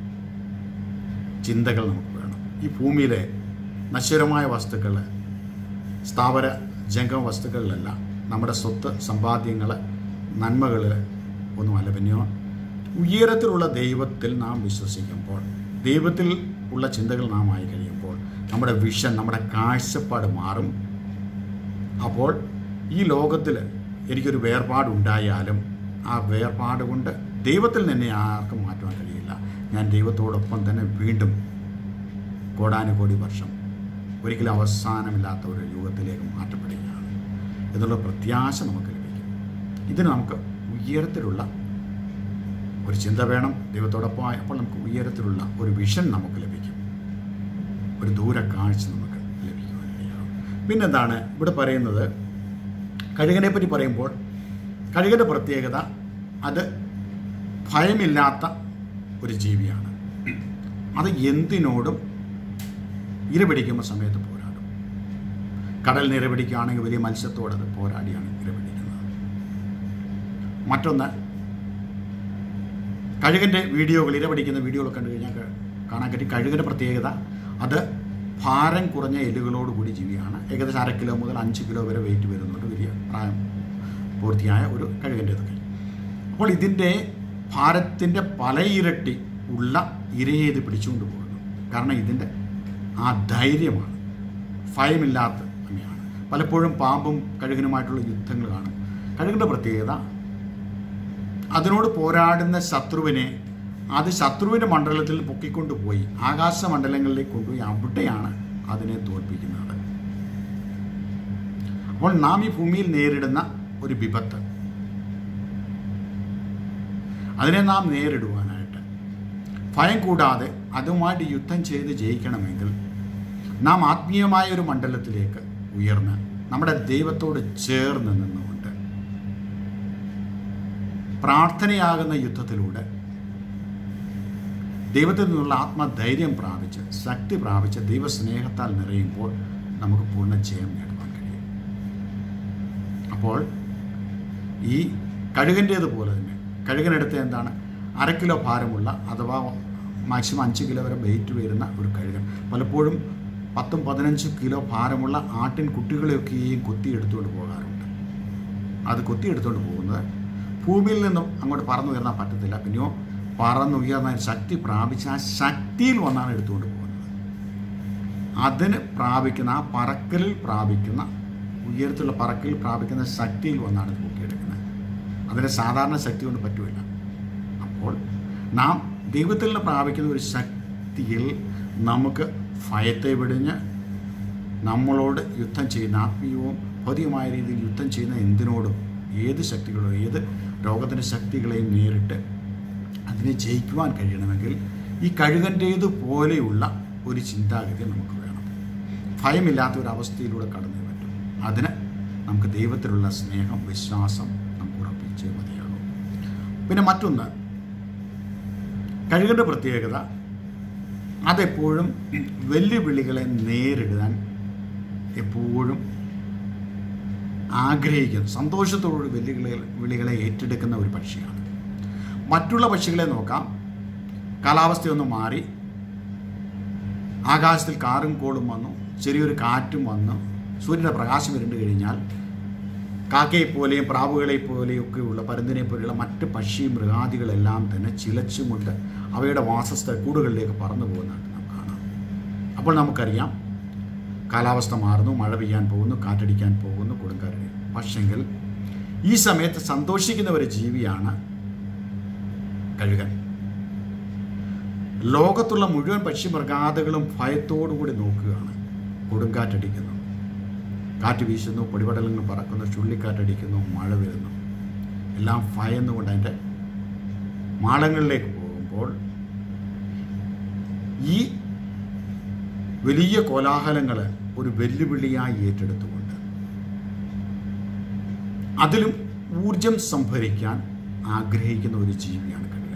ചിന്തകൾ നമുക്ക് വേണം ഈ ഭൂമിയിലെ നശ്വരമായ വസ്തുക്കൾ സ്ഥാവര ജംഗമ വസ്തുക്കളിലല്ല നമ്മുടെ സ്വത്ത് സമ്പാദ്യങ്ങൾ നന്മകൾ ഒന്നുമല്ല പിന്നെയോ ഉയരത്തിലുള്ള ദൈവത്തിൽ നാം വിശ്വസിക്കുമ്പോൾ ദൈവത്തിൽ ഉള്ള ചിന്തകൾ നാം ആയി കഴിയുമ്പോൾ നമ്മുടെ വിഷൻ നമ്മുടെ കാഴ്ചപ്പാട് മാറും അപ്പോൾ ഈ ലോകത്തിൽ എനിക്കൊരു വേർപാടുണ്ടായാലും ആ വേർപാട് കൊണ്ട് ദൈവത്തിൽ നിന്നെ ആർക്കും മാറ്റുവാൻ കഴിയില്ല ഞാൻ ദൈവത്തോടൊപ്പം തന്നെ വീണ്ടും കോടാനുകോടി വർഷം ഒരിക്കലും അവസാനമില്ലാത്ത ഒരു യുഗത്തിലേക്ക് മാറ്റപ്പെടുകയാണ് എന്നുള്ള പ്രത്യാശ നമുക്ക് ലഭിക്കും ഇതിന് നമുക്ക് ഉയരത്തിലുള്ള ഒരു ചിന്ത വേണം ദൈവത്തോടൊപ്പം അപ്പോൾ നമുക്ക് ഉയരത്തിലുള്ള ഒരു വിഷൻ നമുക്ക് ലഭിക്കും ഒരു ദൂരക്കാഴ്ച നമുക്ക് ലഭിക്കുവാനിടയാകും പിന്നെന്താണ് ഇവിടെ പറയുന്നത് കഴുകനെ പറ്റി പറയുമ്പോൾ കഴുകൻ്റെ പ്രത്യേകത അത് ഭയമില്ലാത്ത ഒരു ജീവിയാണ് അത് എന്തിനോടും ഇരപിടിക്കുന്ന സമയത്ത് പോരാടും കടലിന് ഇരപിടിക്കുകയാണെങ്കിൽ വലിയ മത്സ്യത്തോട് അത് പോരാടിയാണ് ഇരപിടിക്കുന്നത് മറ്റൊന്ന് കഴുകൻ്റെ വീഡിയോകൾ ഇരപിടിക്കുന്ന വീഡിയോകൾ കണ്ടു കഴിഞ്ഞാൽ ക- കാണാൻ പറ്റും കഴുകൻ്റെ പ്രത്യേകത അത് ഭാരം കുറഞ്ഞ എല്ലുകളോട് കൂടി ജീവിയാണ് ഏകദേശം അര കിലോ മുതൽ അഞ്ച് കിലോ വരെ വെയിറ്റ് വരുന്നുണ്ട് വലിയ പ്രായം പൂർത്തിയായ ഒരു കഴുകൻ്റേതൊക്കെ അപ്പോൾ ഇതിൻ്റെ ഭാരത്തിൻ്റെ പല ഇരട്ടി ഉള്ള ഇരയെ ഇത് പിടിച്ചുകൊണ്ട് പോകുന്നു കാരണം ഇതിൻ്റെ ആ ധൈര്യമാണ് ഭയമില്ലാത്ത അമ്മയാണ് പലപ്പോഴും പാമ്പും കഴുകനുമായിട്ടുള്ള യുദ്ധങ്ങൾ കാണും കഴുകിൻ്റെ പ്രത്യേകത അതിനോട് പോരാടുന്ന ശത്രുവിനെ അത് ശത്രുവിൻ്റെ മണ്ഡലത്തിൽ പൊക്കിക്കൊണ്ടുപോയി ആകാശ മണ്ഡലങ്ങളിലേക്ക് കൊണ്ടുപോയി അവിടെയാണ് അതിനെ തോൽപ്പിക്കുന്നത് അപ്പോൾ നാം ഈ ഭൂമിയിൽ നേരിടുന്ന ഒരു വിപത്ത് അതിനെ നാം നേരിടുവാനായിട്ട് ഭയം കൂടാതെ അതുമായിട്ട് യുദ്ധം ചെയ്ത് ജയിക്കണമെങ്കിൽ നാം ആത്മീയമായ ഒരു മണ്ഡലത്തിലേക്ക് ഉയർന്ന് നമ്മുടെ ദൈവത്തോട് ചേർന്ന് നിന്നുകൊണ്ട് പ്രാർത്ഥനയാകുന്ന യുദ്ധത്തിലൂടെ ദൈവത്തിൽ നിന്നുള്ള ആത്മധൈര്യം പ്രാപിച്ച് ശക്തി പ്രാപിച്ച് ദൈവസ്നേഹത്താൽ നിറയുമ്പോൾ നമുക്ക് പൂർണ്ണ ജയം നേടുവാൻ കഴിയും അപ്പോൾ ഈ കഴുകൻ്റേതുപോലെ തന്നെ കഴുകനെടുത്ത് എന്താണ് അര കിലോ ഭാരമുള്ള അഥവാ മാക്സിമം അഞ്ച് കിലോ വരെ വെയിറ്റ് വരുന്ന ഒരു കഴുകൻ പലപ്പോഴും പത്തും പതിനഞ്ചും കിലോ ഭാരമുള്ള ആട്ടിൻ കുട്ടികളെയൊക്കെയും കൊത്തിയെടുത്തുകൊണ്ട് പോകാറുണ്ട് അത് കൊത്തിയെടുത്തുകൊണ്ട് പോകുന്നത് ഭൂമിയിൽ നിന്നും അങ്ങോട്ട് പറന്നുയർന്നാൻ പറ്റത്തില്ല പിന്നെയോ പറന്നുയർന്ന ശക്തി പ്രാപിച്ച് ആ ശക്തിയിൽ വന്നാണ് എടുത്തുകൊണ്ട് പോകുന്നത് അതിന് പ്രാപിക്കുന്ന ആ പറക്കലിൽ പ്രാപിക്കുന്ന ഉയരത്തിലുള്ള പറക്കലിൽ പ്രാപിക്കുന്ന ശക്തിയിൽ വന്നാണ് തൂക്കിയെടുക്കുന്നത് അതിന് സാധാരണ ശക്തി കൊണ്ട് പറ്റുമില്ല അപ്പോൾ നാം ദൈവത്തിൽ നിന്ന് പ്രാപിക്കുന്ന ഒരു ശക്തിയിൽ നമുക്ക് ഭയത്തെ വിടിഞ്ഞ് നമ്മളോട് യുദ്ധം ചെയ്യുന്ന ആത്മീയവും ഭൗതികമായ രീതിയിൽ യുദ്ധം ചെയ്യുന്ന എന്തിനോടും ഏത് ശക്തികളോ ഏത് രോഗത്തിൻ്റെ ശക്തികളെയും നേരിട്ട് അതിനെ ജയിക്കുവാൻ കഴിയണമെങ്കിൽ ഈ കഴുകൻ്റേത് പോലെയുള്ള ഒരു ചിന്താഗതി നമുക്ക് വേണം ഭയമില്ലാത്ത ഒരു അവസ്ഥയിലൂടെ കടന്നു പറ്റും അതിന് നമുക്ക് ദൈവത്തിലുള്ള സ്നേഹം വിശ്വാസം നമുക്ക് ഉറപ്പിച്ച് മതിയാകും പിന്നെ മറ്റൊന്ന് കഴുകൻ്റെ പ്രത്യേകത അതെപ്പോഴും വെല്ലുവിളികളെ നേരിടാൻ എപ്പോഴും ആഗ്രഹിക്കുന്നു സന്തോഷത്തോടുകൂടി വെല്ലുവിളികൾ വിളികളെ ഏറ്റെടുക്കുന്ന ഒരു പക്ഷിയാണ് മറ്റുള്ള പക്ഷികളെ നോക്കാം കാലാവസ്ഥയൊന്ന് മാറി ആകാശത്തിൽ കാറും കോളും വന്നു ചെറിയൊരു കാറ്റും വന്നു സൂര്യൻ്റെ പ്രകാശം ഇരുണ്ട് കഴിഞ്ഞാൽ കാക്കയെ പോലെയും പ്രാവുകളെ പോലെയും ഒക്കെയുള്ള പരുന്തിനെ പോലെയുള്ള മറ്റ് പക്ഷി മൃഗാദികളെല്ലാം തന്നെ ചിലച്ചും കൊണ്ട് അവയുടെ വാസസ്ഥ കൂടുകളിലേക്ക് പറന്നു പോകുന്നതായിട്ട് നാം കാണാം അപ്പോൾ നമുക്കറിയാം കാലാവസ്ഥ മാറുന്നു മഴ പെയ്യാൻ പോകുന്നു കാറ്റടിക്കാൻ പോകുന്നു കൊടുങ്കാറ്റ് പക്ഷെങ്കിൽ ഈ സമയത്ത് സന്തോഷിക്കുന്ന ഒരു ജീവിയാണ് കഴുകൻ ലോകത്തുള്ള മുഴുവൻ പക്ഷിമൃഗാദികളും ഭയത്തോടുകൂടി നോക്കുകയാണ് കൊടുങ്കാറ്റടിക്കുന്നു കാറ്റ് വീശുന്നു പൊടിപടലങ്ങൾ പറക്കുന്നു ചുള്ളിക്കാറ്റടിക്കുന്നു മഴ വരുന്നു എല്ലാം ഭയന്നുകൊണ്ട് അതിൻ്റെ മാളങ്ങളിലേക്ക് പോകുമ്പോൾ ഈ വലിയ കോലാഹലങ്ങൾ ഒരു വെല്ലുവിളിയായി ഏറ്റെടുത്തുകൊണ്ട് അതിലും ഊർജം സംഭരിക്കാൻ ആഗ്രഹിക്കുന്ന ഒരു ജീവിയാണ് കഴുകൻ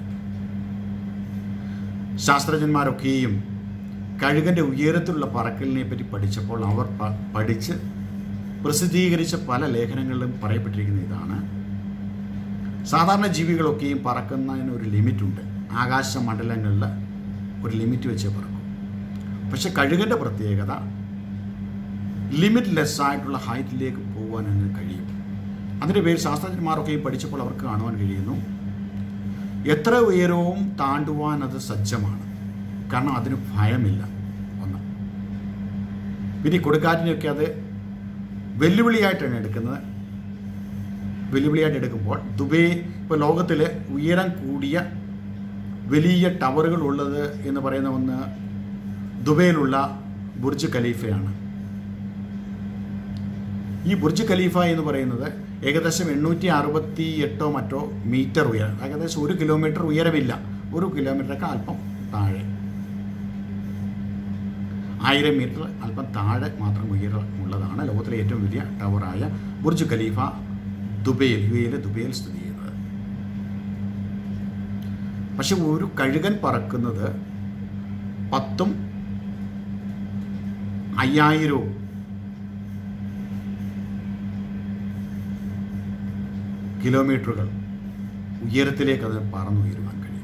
ശാസ്ത്രജ്ഞന്മാരൊക്കെയും കഴുകൻ്റെ ഉയരത്തിലുള്ള പറക്കലിനെ പറ്റി പഠിച്ചപ്പോൾ അവർ പ- പഠിച്ച് പ്രസിദ്ധീകരിച്ച പല ലേഖനങ്ങളിലും പറയപ്പെട്ടിരിക്കുന്ന ഇതാണ് സാധാരണ ജീവികളൊക്കെയും പറക്കുന്നതിന് ഒരു ലിമിറ്റുണ്ട് ആകാശ മണ്ഡലങ്ങളിൽ ഒരു ലിമിറ്റ് വെച്ചേ പറക്കും പക്ഷെ കഴുകൻ്റെ പ്രത്യേകത ലിമിറ്റ്ലെസ് ആയിട്ടുള്ള ഹൈറ്റിലേക്ക് പോകാൻ അതിന് കഴിയും അതിൻ്റെ പേര് ശാസ്ത്രജ്ഞന്മാരൊക്കെയും പഠിച്ചപ്പോൾ അവർക്ക് കാണുവാൻ കഴിയുന്നു എത്ര ഉയരവും താണ്ടുവാൻ അത് സജ്ജമാണ് കാരണം അതിന് ഭയമില്ല ഒന്ന് പിന്നെ ഈ കൊടുക്കാറ്റിനെയൊക്കെ അത് വെല്ലുവിളിയായിട്ടാണ് എടുക്കുന്നത് വെല്ലുവിളിയായിട്ട് എടുക്കുമ്പോൾ ദുബൈ ഇപ്പോൾ ലോകത്തിൽ ഉയരം കൂടിയ വലിയ ടവറുകൾ ഉള്ളത് എന്ന് പറയുന്ന ഒന്ന് ദുബൈയിലുള്ള ബുർജ് ഖലീഫയാണ് ഈ ബുർജ് ഖലീഫ എന്ന് പറയുന്നത് ഏകദേശം എണ്ണൂറ്റി അറുപത്തി എട്ടോ മറ്റോ മീറ്റർ ഉയരം ഏകദേശം ഒരു കിലോമീറ്റർ ഉയരമില്ല ഒരു കിലോമീറ്ററൊക്കെ അല്പം താഴെ ആയിരം മീറ്റർ അല്പം താഴെ മാത്രം ഉയരം ഉള്ളതാണ് ലോകത്തിലെ ഏറ്റവും വലിയ ടവറായ ബുർജ് ഖലീഫ ദുബൈയിൽ യു എയിലെ ദുബൈയിൽ സ്ഥിതി ചെയ്യുന്നത് പക്ഷെ ഒരു കഴുകൻ പറക്കുന്നത് പത്തും അയ്യായിരവും കിലോമീറ്ററുകൾ ഉയരത്തിലേക്ക് അത് പറന്നുയരുവാൻ കഴിയും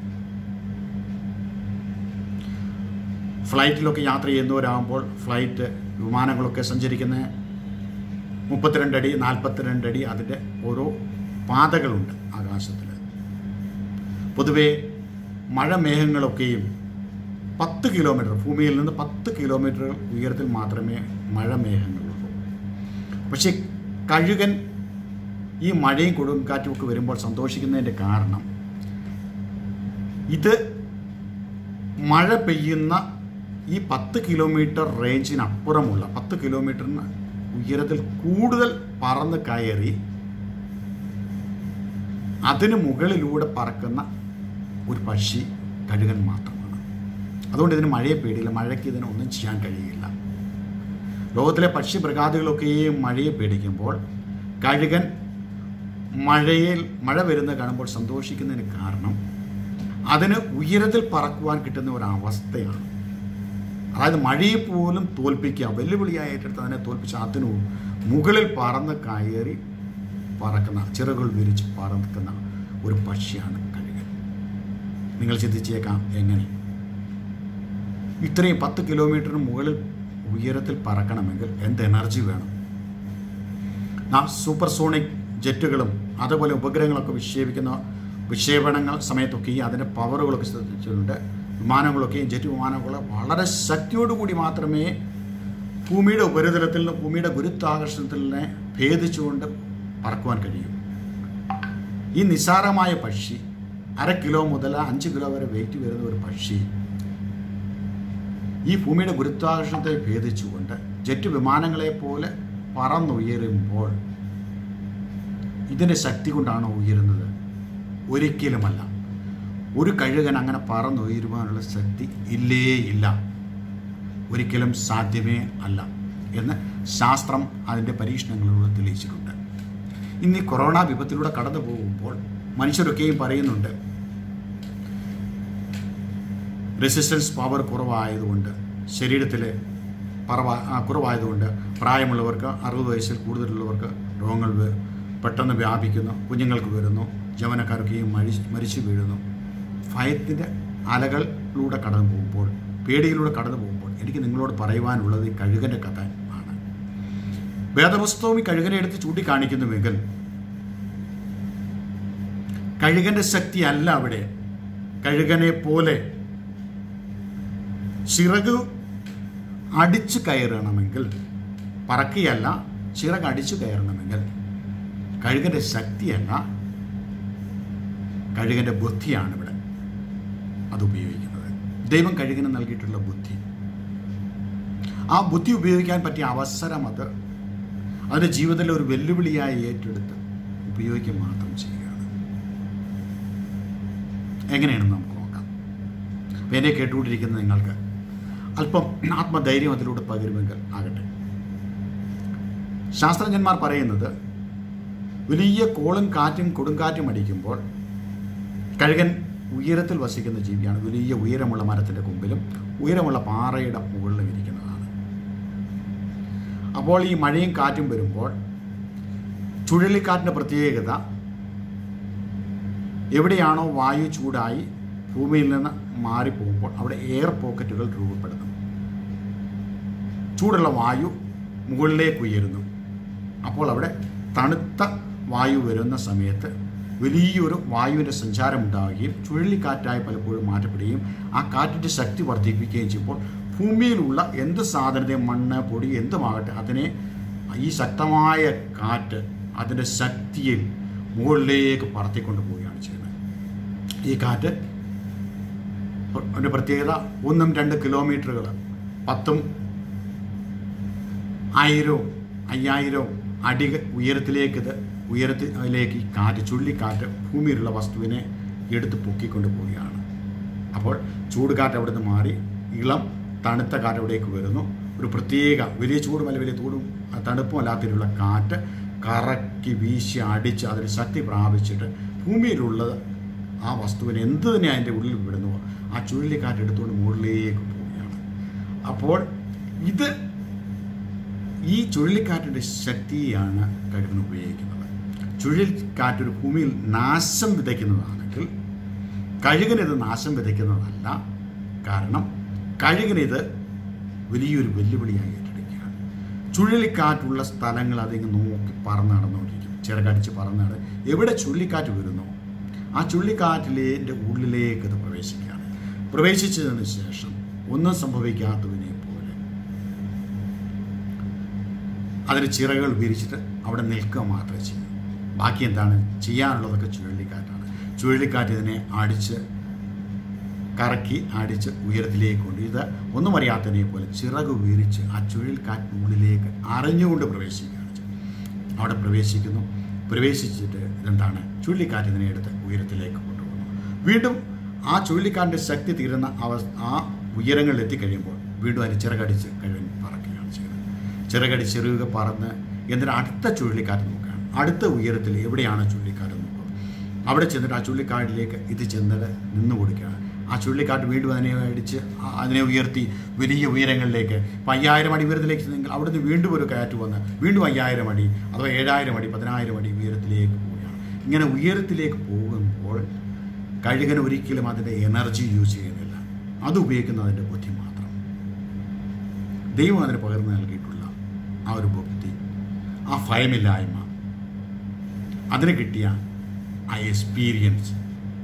ഫ്ലൈറ്റിലൊക്കെ യാത്ര ചെയ്യുന്നവരാകുമ്പോൾ ഫ്ലൈറ്റ് വിമാനങ്ങളൊക്കെ സഞ്ചരിക്കുന്ന മുപ്പത്തിരണ്ട് അടി നാൽപ്പത്തിരണ്ട് അടി അതിൻ്റെ ഓരോ പാതകളുണ്ട് ആകാശത്തിൽ പൊതുവേ മഴമേഘങ്ങളൊക്കെയും പത്ത് കിലോമീറ്റർ ഭൂമിയിൽ നിന്ന് പത്ത് കിലോമീറ്റർ ഉയരത്തിൽ മാത്രമേ മഴമേഘങ്ങളുള്ളൂ പക്ഷേ കഴുകൻ ഈ മഴയും കൊടുങ്കാറ്റും ഒക്കെ വരുമ്പോൾ സന്തോഷിക്കുന്നതിൻ്റെ കാരണം ഇത് മഴ പെയ്യുന്ന ഈ പത്ത് കിലോമീറ്റർ റേഞ്ചിനപ്പുറമുള്ള പത്ത് കിലോമീറ്ററിന് ഉയരത്തിൽ കൂടുതൽ പറന്ന് കയറി അതിന് മുകളിലൂടെ പറക്കുന്ന ഒരു പക്ഷി കഴുകൻ മാത്രമാണ് അതുകൊണ്ട് ഇതിന് മഴയെ പേടിയില്ല മഴയ്ക്ക് ഇതിന് ഒന്നും ചെയ്യാൻ കഴിയില്ല ലോകത്തിലെ പക്ഷി മൃഗാദികളൊക്കെയും മഴയെ പേടിക്കുമ്പോൾ കഴുകൻ മഴയിൽ മഴ വരുന്നത് കാണുമ്പോൾ സന്തോഷിക്കുന്നതിന് കാരണം അതിന് ഉയരത്തിൽ പറക്കുവാൻ കിട്ടുന്ന ഒരു അവസ്ഥയാണ് അതായത് മഴയെ പോലും തോൽപ്പിക്കുക വെല്ലുവിളിയായി ഏറ്റെടുത്ത് അതിനെ തോൽപ്പിച്ച് അതിനു മുകളിൽ പറന്ന് കയറി പറക്കുന്ന ചിറകുകൾ വിരിച്ച് പറക്കുന്ന ഒരു പക്ഷിയാണ് കഴുകൻ നിങ്ങൾ ചിന്തിച്ചേക്കാം എങ്ങനെ ഇത്രയും പത്ത് കിലോമീറ്ററിന് മുകളിൽ ഉയരത്തിൽ പറക്കണമെങ്കിൽ എന്ത് എനർജി വേണം നാം സൂപ്പർസോണിക് ജെറ്റുകളും അതുപോലെ ഉപഗ്രഹങ്ങളൊക്കെ വിക്ഷേപിക്കുന്ന വിക്ഷേപണങ്ങൾ സമയത്തൊക്കെ അതിൻ്റെ പവറുകളൊക്കെ ശ്രദ്ധിച്ചിട്ടുണ്ട് വിമാനങ്ങളൊക്കെയും ജെറ്റ് വിമാനങ്ങൾ വളരെ ശക്തിയോടുകൂടി മാത്രമേ ഭൂമിയുടെ ഉപരിതലത്തിൽ നിന്ന് ഭൂമിയുടെ ഗുരുത്വാകർഷണത്തിൽ നിന്ന് ഭേദിച്ചുകൊണ്ട് പറക്കുവാൻ കഴിയും ഈ നിസ്സാരമായ പക്ഷി അര കിലോ മുതൽ അഞ്ച് കിലോ വരെ വെയിറ്റ് വരുന്ന ഒരു പക്ഷി ഈ ഭൂമിയുടെ ഗുരുത്വാകർഷണത്തെ ഭേദിച്ചുകൊണ്ട് ജെറ്റ് വിമാനങ്ങളെ പോലെ പറന്നുയരുമ്പോൾ ഇതിൻ്റെ ശക്തി കൊണ്ടാണോ ഉയരുന്നത് ഒരിക്കലുമല്ല ഒരു കഴുകൻ അങ്ങനെ പറന്നുയരുവാനുള്ള ശക്തി ഇല്ലേ ഇല്ല ഒരിക്കലും സാധ്യമേ അല്ല എന്ന് ശാസ്ത്രം അതിൻ്റെ പരീക്ഷണങ്ങളിലൂടെ തെളിയിച്ചിട്ടുണ്ട് ഇന്ന് ഈ കൊറോണ വിപത്തിലൂടെ കടന്നു പോകുമ്പോൾ മനുഷ്യരൊക്കെയും പറയുന്നുണ്ട് റെസിസ്റ്റൻസ് പവർ കുറവായതുകൊണ്ട് ശരീരത്തിൽ പറവാ ആ, കുറവായതുകൊണ്ട് പ്രായമുള്ളവർക്ക് അറുപത് വയസ്സിൽ കൂടുതലുള്ളവർക്ക് രോഗങ്ങൾ വ- പെട്ടെന്ന് വ്യാപിക്കുന്നു കുഞ്ഞുങ്ങൾക്ക് വരുന്നു ജവനക്കാരൊക്കെയും മരി മരിച്ചു വീഴുന്നു ഭയത്തിൻ്റെ അലകളിലൂടെ കടന്നു പോകുമ്പോൾ പേടിയിലൂടെ കടന്നു പോകുമ്പോൾ എനിക്ക് നിങ്ങളോട് പറയുവാനുള്ളത് ഈ കഴുകൻ്റെ കഥ ആണ് വേദപുസ്തകം ഈ കഴുകനെ എടുത്ത് ചൂണ്ടിക്കാണിക്കുന്നുവെങ്കിൽ കഴുകൻ്റെ ശക്തി അല്ല അവിടെ കഴുകനെ പോലെ ചിറക് അടിച്ചു കയറണമെങ്കിൽ പറക്കുകയല്ല ചിറക് അടിച്ചു കയറണമെങ്കിൽ കഴുകൻ്റെ ശക്തിയല്ല കഴുകൻ്റെ ബുദ്ധിയാണ് ഇവിടെ അത് ഉപയോഗിക്കുന്നത് ദൈവം കഴുകന് നൽകിയിട്ടുള്ള ബുദ്ധി ആ ബുദ്ധി ഉപയോഗിക്കാൻ പറ്റിയ അവസരം അത് അതിൻ്റെ ജീവിതത്തിലെ ഒരു വെല്ലുവിളിയായി ഏറ്റെടുത്ത് ഉപയോഗിക്കുക മാത്രം ചെയ്യുകയാണ് എങ്ങനെയാണെന്ന് നമുക്ക് നോക്കാം അപ്പോൾ എന്നെ കേട്ടുകൊണ്ടിരിക്കുന്ന നിങ്ങൾക്ക് അല്പം ആത്മധൈര്യം അതിലൂടെ പകരുമെങ്കിൽ ആകട്ടെ ശാസ്ത്രജ്ഞന്മാർ പറയുന്നത് വലിയ കോളും കാറ്റും കൊടുങ്കാറ്റും അടിക്കുമ്പോൾ കഴുകൻ ഉയരത്തിൽ വസിക്കുന്ന ജീവിയാണ് വലിയ ഉയരമുള്ള മരത്തിൻ്റെ കൊമ്പിലും ഉയരമുള്ള പാറയുടെ മുകളിലും ഇരിക്കുന്നതാണ് അപ്പോൾ ഈ മഴയും കാറ്റും വരുമ്പോൾ ചുഴലിക്കാറ്റിൻ്റെ പ്രത്യേകത എവിടെയാണോ വായു ചൂടായി ഭൂമിയിൽ നിന്ന് മാറിപ്പോകുമ്പോൾ അവിടെ എയർ പോക്കറ്റുകൾ രൂപപ്പെടുന്നു ചൂടുള്ള വായു മുകളിലേക്ക് ഉയരുന്നു അപ്പോൾ അവിടെ തണുത്ത വായു വരുന്ന സമയത്ത് വലിയൊരു വായുവിൻ്റെ സഞ്ചാരം ഉണ്ടാവുകയും ചുഴലിക്കാറ്റായി പലപ്പോഴും മാറ്റപ്പെടുകയും ആ കാറ്റിൻ്റെ ശക്തി വർദ്ധിപ്പിക്കുകയും ചെയ്യുമ്പോൾ ഭൂമിയിലുള്ള എന്ത് സാധനത്തെയും മണ്ണ് പൊടി എന്തുമാകട്ടെ അതിനെ ഈ ശക്തമായ കാറ്റ് അതിൻ്റെ ശക്തിയിൽ മുകളിലേക്ക് പറത്തിക്കൊണ്ട് പോവുകയാണ് ചെയ്യുന്നത് ഈ കാറ്റ് അതിൻ്റെ പ്രത്യേകത ഒന്നും രണ്ട് കിലോമീറ്ററുകൾ പത്തും ആയിരവും അയ്യായിരവും അടി ഉയരത്തിലേക്ക് ഇത് ഉയരത്തിലേക്ക് ഈ കാറ്റ് ചുഴലിക്കാറ്റ് ഭൂമിയിലുള്ള വസ്തുവിനെ എടുത്ത് പൊക്കിക്കൊണ്ട് പോവുകയാണ് അപ്പോൾ ചൂടുകാറ്റ് അവിടെ നിന്ന് മാറി ഇളം തണുത്ത കാറ്റ് അവിടേക്ക് വരുന്നു ഒരു പ്രത്യേക വലിയ ചൂടുമല്ല വലിയ ചൂടും തണുപ്പും അല്ലാത്തതിലുള്ള കാറ്റ് കറക്കി വീശി അടിച്ച് അതിന് ശക്തി പ്രാപിച്ചിട്ട് ഭൂമിയിലുള്ളത് ആ വസ്തുവിനെ എന്ത് തന്നെ അതിൻ്റെ ഉള്ളിൽ വിടുന്നുവോ ആ ചുഴലിക്കാറ്റ് എടുത്തുകൊണ്ട് മുകളിലേക്ക് പോവുകയാണ് അപ്പോൾ ഇത് ഈ ചുഴലിക്കാറ്റിൻ്റെ ശക്തിയാണ് കഴുകൻ ഉപയോഗിക്കുന്നത് ചുഴലിക്കാറ്റ് ഒരു ഭൂമിയിൽ നാശം വിതയ്ക്കുന്നതാണെങ്കിൽ കഴുകനിത് നാശം വിതയ്ക്കുന്നതല്ല കാരണം കഴുകനിത് വലിയൊരു വെല്ലുവിളിയായി ഏറ്റെടുക്കുകയാണ് ചുഴലിക്കാറ്റുള്ള സ്ഥലങ്ങൾ അതിങ്ങ് നോക്കി പറന്ന് നടന്നുകൊണ്ടിരിക്കും ചിറകടിച്ച് പറന്ന് നട എവിടെ ചുഴലിക്കാറ്റ് വരുന്നോ ആ ചുഴലിക്കാറ്റിലെ ഉള്ളിലേക്ക് ഇത് പ്രവേശിക്കുകയാണ് പ്രവേശിച്ചതിന് ശേഷം ഒന്നും സംഭവിക്കാത്തതിനെ പോലെ അതിന് ചിറകുകൾ വിരിച്ചിട്ട് അവിടെ നിൽക്കുക മാത്രമേ ചെയ്യൂ ബാക്കി എന്താണ് ചെയ്യാനുള്ളതൊക്കെ ചുഴലിക്കാറ്റാണ് ചുഴലിക്കാറ്റ് ഇതിനെ അടിച്ച് കറക്കി അടിച്ച് ഉയരത്തിലേക്ക് കൊണ്ട് ഇത് ഒന്നും അറിയാത്തതിനെ പോലെ ചിറക് വിരിച്ച് ആ ചുഴലിക്കാറ്റിനുള്ളിലേക്ക് അറിഞ്ഞുകൊണ്ട് പ്രവേശിക്കുകയാണ് ചെയ്യുന്നത്. അവിടെ പ്രവേശിക്കുന്നു പ്രവേശിച്ചിട്ട് ഇതെന്താണ് ചുഴലിക്കാറ്റ് ഇതിനെ എടുത്ത് ഉയരത്തിലേക്ക് കൊണ്ടുപോകുന്നു വീണ്ടും ആ ചുഴലിക്കാറ്റിൻ്റെ ശക്തി തീരുന്ന അവ ആ ഉയരങ്ങളിൽ എത്തിക്കഴിയുമ്പോൾ വീണ്ടും അതിന് ചിറകടിച്ച് കഴിവൻ പറക്കുകയാണ് ചെയ്യുന്നത് ചിറകടിച്ച് ചെറുക പറന്ന് എന്നിട്ട് അടുത്ത ചുഴലിക്കാറ്റ് നോക്കുകയാണ് അടുത്ത ഉയരത്തിൽ എവിടെയാണ് ചുഴലിക്കാറ്റ് നോക്കുക അവിടെ ചെന്നിട്ട് ആ ചുഴലിക്കാട്ടിലേക്ക് ഇത് ചെന്നിട്ട് നിന്ന് കൊടുക്കുകയാണ് ആ ചുഴലിക്കാറ്റ് വീണ്ടും അതിനെ അടിച്ച് ആ- അതിനെ ഉയർത്തി വലിയ ഉയരങ്ങളിലേക്ക് ഇപ്പം അയ്യായിരം അടി ഉയരത്തിലേക്ക് ചെന്നെങ്കിൽ അവിടുന്ന് വീണ്ടും ഒരു കാറ്റ് വന്ന് വീണ്ടും അയ്യായിരം അടി അഥവാ ഏഴായിരം അടി പതിനായിരം അടി ഉയരത്തിലേക്ക് പോവുകയാണ് ഇങ്ങനെ ഉയരത്തിലേക്ക് പോകുമ്പോൾ കഴുകൻ ഒരിക്കലും അതിൻ്റെ എനർജി യൂസ് ചെയ്യുന്നില്ല അത് ഉപയോഗിക്കുന്നത് അതിൻ്റെ ബുദ്ധി മാത്രം ദൈവം അതിന് പകർന്നു നൽകിയിട്ടുള്ള ആ ഒരു ബുദ്ധി ആ ഭയമില്ലായ്മ അതിന് കിട്ടിയ ആ എക്സ്പീരിയൻസ്